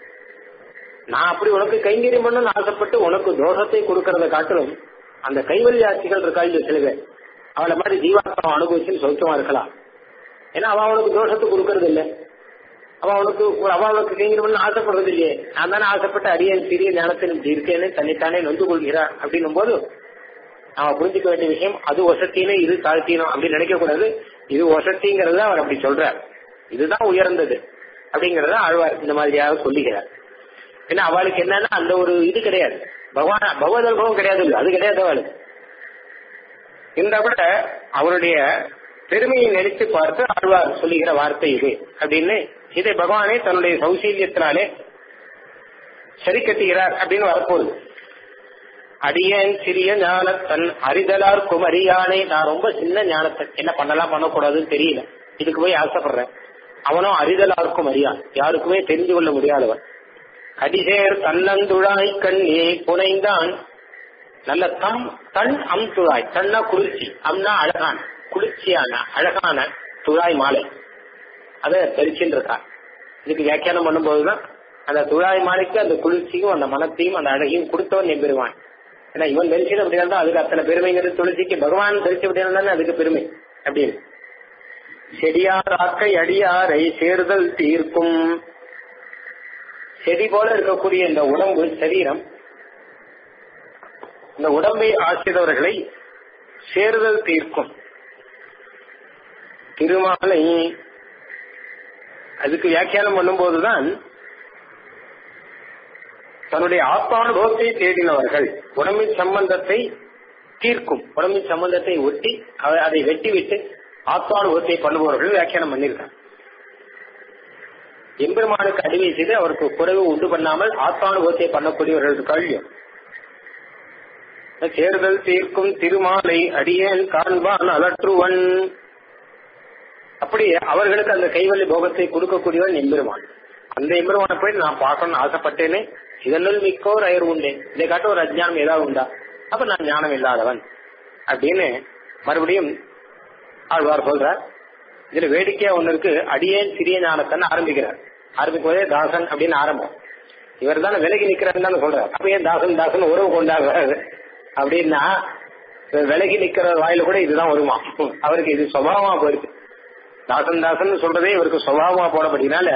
நான் அப்படி உனக்கு கைங்கரியம் பண்ணணும்னு ஆசைப்பட்டு உனக்கு தோஷத்தை கொடுக்கறத காட்டிலும் அந்த கைவல்யாட்சிகள் இருக்காள் சில பேர் அவளை மாதிரி ஜீவாத்மா அனுபவிச்சு சௌக்கியமா இருக்கலாம் ஏன்னா அவ அவனுக்கு தோஷத்தை கொடுக்கறது இல்லை அவ அவனுக்கு அவ அவனுக்கு கைங்கரியம் பண்ண ஆசைப்படுறது இல்லையே நான் தானே ஆசைப்பட்டு அரியன் சிறிய ஞானத்தில் இப்படி இருக்கேன்னு தன்னைத்தானே நொந்து கொள்கிறார் அப்படின்னும் போது நாம புரிஞ்சுக்க வேண்டிய விஷயம் அது வசத்தினே இது தாழ்த்தினோம் அப்படின்னு நினைக்க கூடாது இது வசத்திங்கிறத அவர் அப்படி சொல்றார் இதுதான் உயர்ந்தது அப்படிங்கறத ஆழ்வார் இந்த மாதிரியாக சொல்லுகிறார் ஏன்னா அவளுக்கு என்னன்னா அந்த ஒரு இது கிடையாது பகவான் பகவத் அனுபவம் கிடையாது இல்ல அது கிடையாது அவளுக்கு இருந்தா கூட அவருடைய பெருமையை நினைத்து பார்த்து ஆழ்வார் சொல்லுகிற வார்த்தை இது அப்படின்னு இதை பகவானே தன்னுடைய சௌசீல்யத்தினாலே சரி கட்டுகிறார் அப்படின்னு வரப்போகுது அடியேன் சிறிய ஞானத்தன் அறிதலார் குமரியானே நான் ரொம்ப சின்ன ஞானத்தை என்ன பண்ணலாம் பண்ணக்கூடாதுன்னு தெரியல இதுக்கு போய் ஆசைப்படுறேன் அவனும் அறிதலாருக்கும் அறியான் யாருக்குமே தெரிந்து கொள்ள முடியாதவன் அடிசேர் தன்னந்துழாய் கண்ணே புனைந்தான் நல்ல தம் தன் அம் துழாய் தன்னா குளிர்ச்சி அம்னா அழகான் குளிர்ச்சியான அழகான துழாய் மாலை அதை தரிச்சுட்டு இருக்கா இதுக்கு வியாக்கியானம் பண்ணும்போதுதான் அந்த துழாய் மாலைக்கு அந்த குளிர்ச்சியும் அந்த மனத்தையும் அந்த அழகையும் கொடுத்தவன் எம்பெருவான் ஏன்னா இவன் தரிசனம் அப்படின்னா தான் அதுக்கு அத்தனை பெருமைங்கிறது துளசிக்கு பகவான் தரிசி அப்படின்னா தானே அதுக்கு பெருமை அப்படின்னு செடியாராக்கை அடியாரை சேர்தல் தீர்க்கும் செடி போல இருக்கக்கூடிய இந்த உடம்பு சரீரம் இந்த உடம்பை ஆசிரியவர்களை சேர்தல் தீர்க்கும் திருமாலை அதுக்கு வியாக்கியானம் பண்ணும்போதுதான் தன்னுடைய ஆத்மானுபவத்தை தேடினவர்கள் உடம்பின் சம்பந்தத்தை தீர்க்கும் உடம்பின் சம்பந்தத்தை ஒட்டி அதை வெட்டி விட்டு ஆத்மானுபவத்தை பண்ணுபவர்கள் வியாக்கியானம் பண்ணியிருக்காங்க எம்பெருமானுக்கு அடிமை செய்து அவருக்கு குறைவு உண்டு பண்ணாமல் ஆத்மானுபவத்தை பண்ணக்கூடியவர்கள் கல்வியம் தேர்தல் தீர்க்கும் திருமாலை அடியேன் காண்பான் அலற்றுவன் அப்படி அவர்களுக்கு அந்த கைவல்லி போகத்தை கொடுக்கக்கூடியவன் எம்பெருமான் அந்த எம்பெருமானை போய் நான் பார்க்கணும்னு ஆசைப்பட்டேனே இதனுள் மிக்கோர் அயர் உண்டே இதை காட்ட ஒரு அஜ்ஞானம் ஏதாவது உண்டா அப்ப நான் ஞானம் இல்லாதவன் அப்படின்னு மறுபடியும் ஆழ்வார் சொல்றார் இதுல வேடிக்கையா ஒண்ணு இருக்கு அடியேன் சிறிய ஞானத்தன் ஆரம்பிக்கிறார் ஆரம்பிக்கும் போதே தாசன் அப்படின்னு ஆரம்பம் இவர் தானே விலகி நிக்கிறாருன்னு தானே சொல்றாரு அப்ப ஏன் தாசன் தாசன் உறவு கொண்டாடுறாரு அப்படின்னா விலகி நிக்கிற வாயில கூட இதுதான் வருமா அவருக்கு இது சுபாவமா போயிருக்கு தாசன் தாசன் சொல்றதே இவருக்கு சுபாவமா போடப்படினால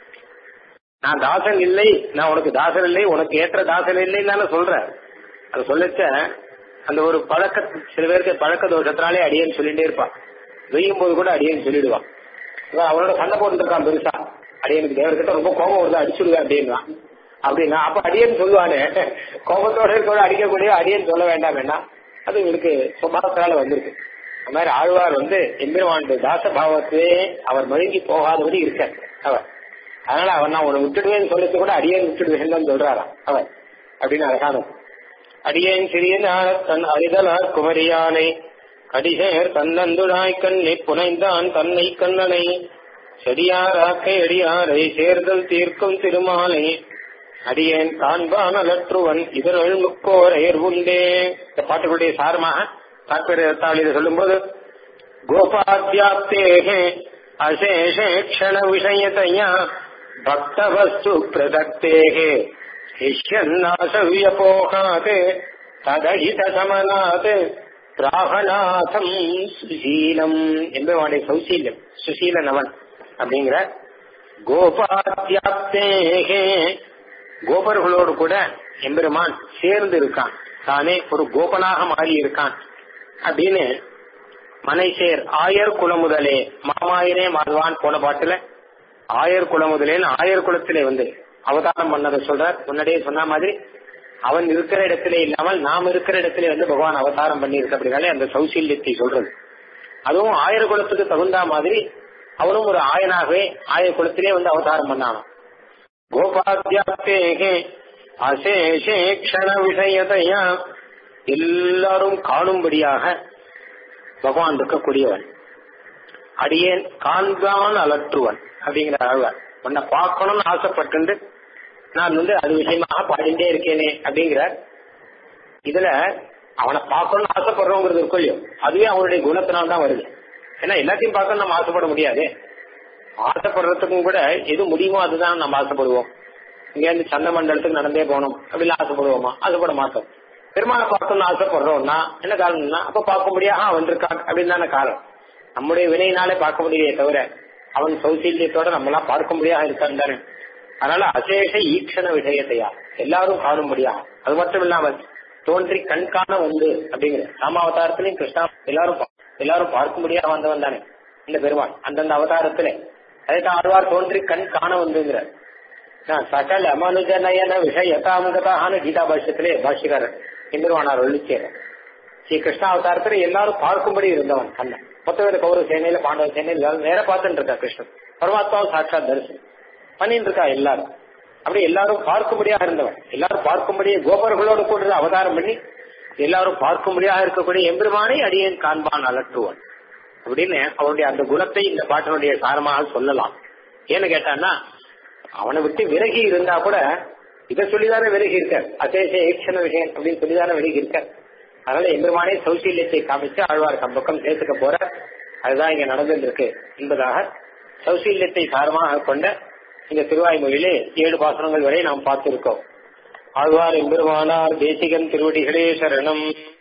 நான் தாசன் இல்லை நான் உனக்கு தாசன் இல்லை உனக்கு ஏற்ற தாசன் இல்லைன்னு தானே சொல்றேன் அது சொல்லச்ச அந்த ஒரு பழக்க சில பேருக்கு பழக்க தோஷத்தினாலே அடியேன்னு சொல்லிட்டே இருப்பான் வெய்யும் போது கூட அடியேன்னு சொல்லிடுவான் இவன் அவனோட சண்டை போட்டு இருக்கான் பெருசா அடியனுக்கு தேவர்கிட்ட ரொம்ப கோபம் வருது அடிச்சுடுவேன் அப்படின்னா அப்படின்னா அப்ப அடியன் சொல்லுவானே கோபத்தோட இருக்கோட அடிக்கக்கூடிய அடியன் சொல்ல வேண்டாம் வேண்டாம் அது இவருக்கு சுபாவத்தினால வந்திருக்கு அந்த மாதிரி ஆழ்வார் வந்து எம்பெருமானுடைய தாச பாவத்திலே அவர் மழுங்கி போகாதபடி இருக்கார் அவர் அதனால அவன் நான் உன்னை விட்டுடுவேன்னு சொல்லிட்டு கூட அடியேன் விட்டுடுவேன் தான் சொல்றாராம் அவர் அப்படின்னு அழகான அடியேன் சிறியன் தன் அறிதலார் குமரியானை கடிசேர் தன்னந்துழாய் கண்ணை புனைந்தான் தன்னை கண்ணனை செடியாராக்கை அடியாரை சேர்தல் தீர்க்கும் திருமாலை அடியேன் காண்பான் அலற்றுவன் இதனுள் முக்கோரையர் உண்டே இந்த பாட்டுகளுடைய சாரமாக தாற்பயத்தாளில் சொல்லும்போது கோபாத்தியாப்தேகே அசேஷே க்ஷண விஷயத்தையா பக்தவஸ்து பிரதக்தேகே இஷ்யன்னாசவியபோகாத் ததஹித சமனாத் ராகநாதம் சுசீலம் என்பவனுடைய சௌசீலம் சுசீலன் அவன் அப்படிங்கிற கோபாத்தியாப்தேகே கோபர்களோடு கூட எம்பெருமான் சேர்ந்து இருக்கான் தானே ஒரு கோபனாக மாறி இருக்கான் அப்படின்னு மனைசேர் ஆயர் குலமுதலே மாமாயிரே மாறுவான் போன பாட்டுல ஆயர் குலமுதலேன்னு ஆயர் குலத்திலே வந்து அவதாரம் பண்ணதை சொல்றார் முன்னாடியே சொன்ன மாதிரி அவன் இருக்கிற இடத்திலே இல்லாமல் நாம் இருக்கிற இடத்திலே வந்து பகவான் அவதாரம் பண்ணி இருக்க அப்படின்னாலே அந்த சௌசீல்யத்தை சொல்றது அதுவும் ஆயர் குலத்துக்கு தகுந்த மாதிரி அவனும் ஒரு ஆயனாகவே ஆயர் குலத்திலே வந்து அவதாரம் பண்ணானான் கோபாத்தியாப்தேகே அசேஷே க்ஷண விஷயத்தையா எல்லாரும் காணும்படியாக பகவான் இருக்கக்கூடியவன் அடியேன் காண்பான் அலற்றுவன் அப்படிங்கிற ஆழ்வார் உன்னை பார்க்கணும்னு ஆசைப்பட்டு நான் வந்து அது விஷயமாக பாடிட்டே இருக்கேனே அப்படிங்கிறார் இதுல அவனை பார்க்கணும்னு ஆசைப்படுறோங்கிறது இருக்கும் இல்லையோ அதுவே அவனுடைய குணத்தினால் தான் வருது ஏன்னா எல்லாத்தையும் பார்க்கணும் நம்ம ஆசைப்பட முடியாது ஆசைப்படுறதுக்கும் கூட எது முடியுமோ அதுதான் நம்ம ஆசைப்படுவோம் இங்க இருந்து சந்த மண்டலத்துக்கு நடந்தே போகணும் அப்படிலாம் ஆசைப்படுவோமா ஆசைப்பட மாட்டோம் பெருமாளை பார்க்கணும்னு ஆசைப்படுறோம்னா என்ன காரணம்னா அப்ப பார்க்க முடியாம வந்திருக்கான் அப்படின்னு தானே காரணம் நம்முடைய வினையினாலே பார்க்க முடியவே தவிர அவன் சௌசீல்யத்தோட நம்மளாம் பார்க்க முடியாத இருக்கான் தானே அதனால அசேஷ ஈக்ஷண விஷயத்தையா எல்லாரும் காணும்படியா அது மட்டும் இல்லாம தோன்றி கண் காண வந்து அப்படிங்கிற ராமாவதாரத்திலையும் கிருஷ்ணா எல்லாரும் பா- எல்லாரும் பார்க்கும்படியாக வந்தவன் தானே இந்த பெருமாள் அந்தந்த அவதாரத்திலே அதைத்தான் ஆழ்வார் தோன்றி கண் காண வந்துங்கிற சகல அமனுஜ நயன விஷயதாமுகதான கீதா பாஷ்யத்திலே பாஷ்யக்காரர் எம்பெருமானார் ஒழிச்சேர் ஸ்ரீ கிருஷ்ணா அவதாரத்துல எல்லாரும் பார்க்கும்படி இருந்தவன் கண்ணன் மொத்த கௌரவ சேனையில பாண்டவ சேனையில எல்லாரும் நேர பார்த்துட்டு இருக்கா கிருஷ்ணன் பரமாத்மாவும் சாட்சாத் தரிசனம் பண்ணிட்டு இருக்கா எல்லாரும் அப்படி எல்லாரும் பார்க்கும்படியாக இருந்தவன் எல்லாரும் பார்க்கும்படியே கோபர்களோடு கூட அவதாரம் பண்ணி எல்லாரும் பார்க்கும்படியாக இருக்கக்கூடிய எம்பெருமானை அடியேன் காண்பான் அலட்டுவான் அப்படின்னு அவனுடைய அந்த குணத்தை இந்த பாட்டினுடைய சாரமாக சொல்லலாம் ஏன்னு கேட்டான்னா அவனை விட்டு விலகி இருந்தா கூட இதை சொல்லிதானே விலகி இருக்க அசேஷ ஏக்ஷண விஷயம் அப்படின்னு சொல்லிதானே விலகி இருக்க அதனால எம்பெருமானே சௌசீல்யத்தை காமிச்சு ஆழ்வார் பக்கம் சேர்த்துக்க போற அதுதான் இங்க நடந்துட்டு இருக்கு என்பதாக சௌசீல்யத்தை சாரமாக கொண்ட இந்த திருவாய்மொழியிலே ஏழு பாசனங்கள் வரை நாம் பார்த்திருக்கோம் ஆழ்வார் எம்பெருமானார் தேசிகன் திருவடிகளே சரணம்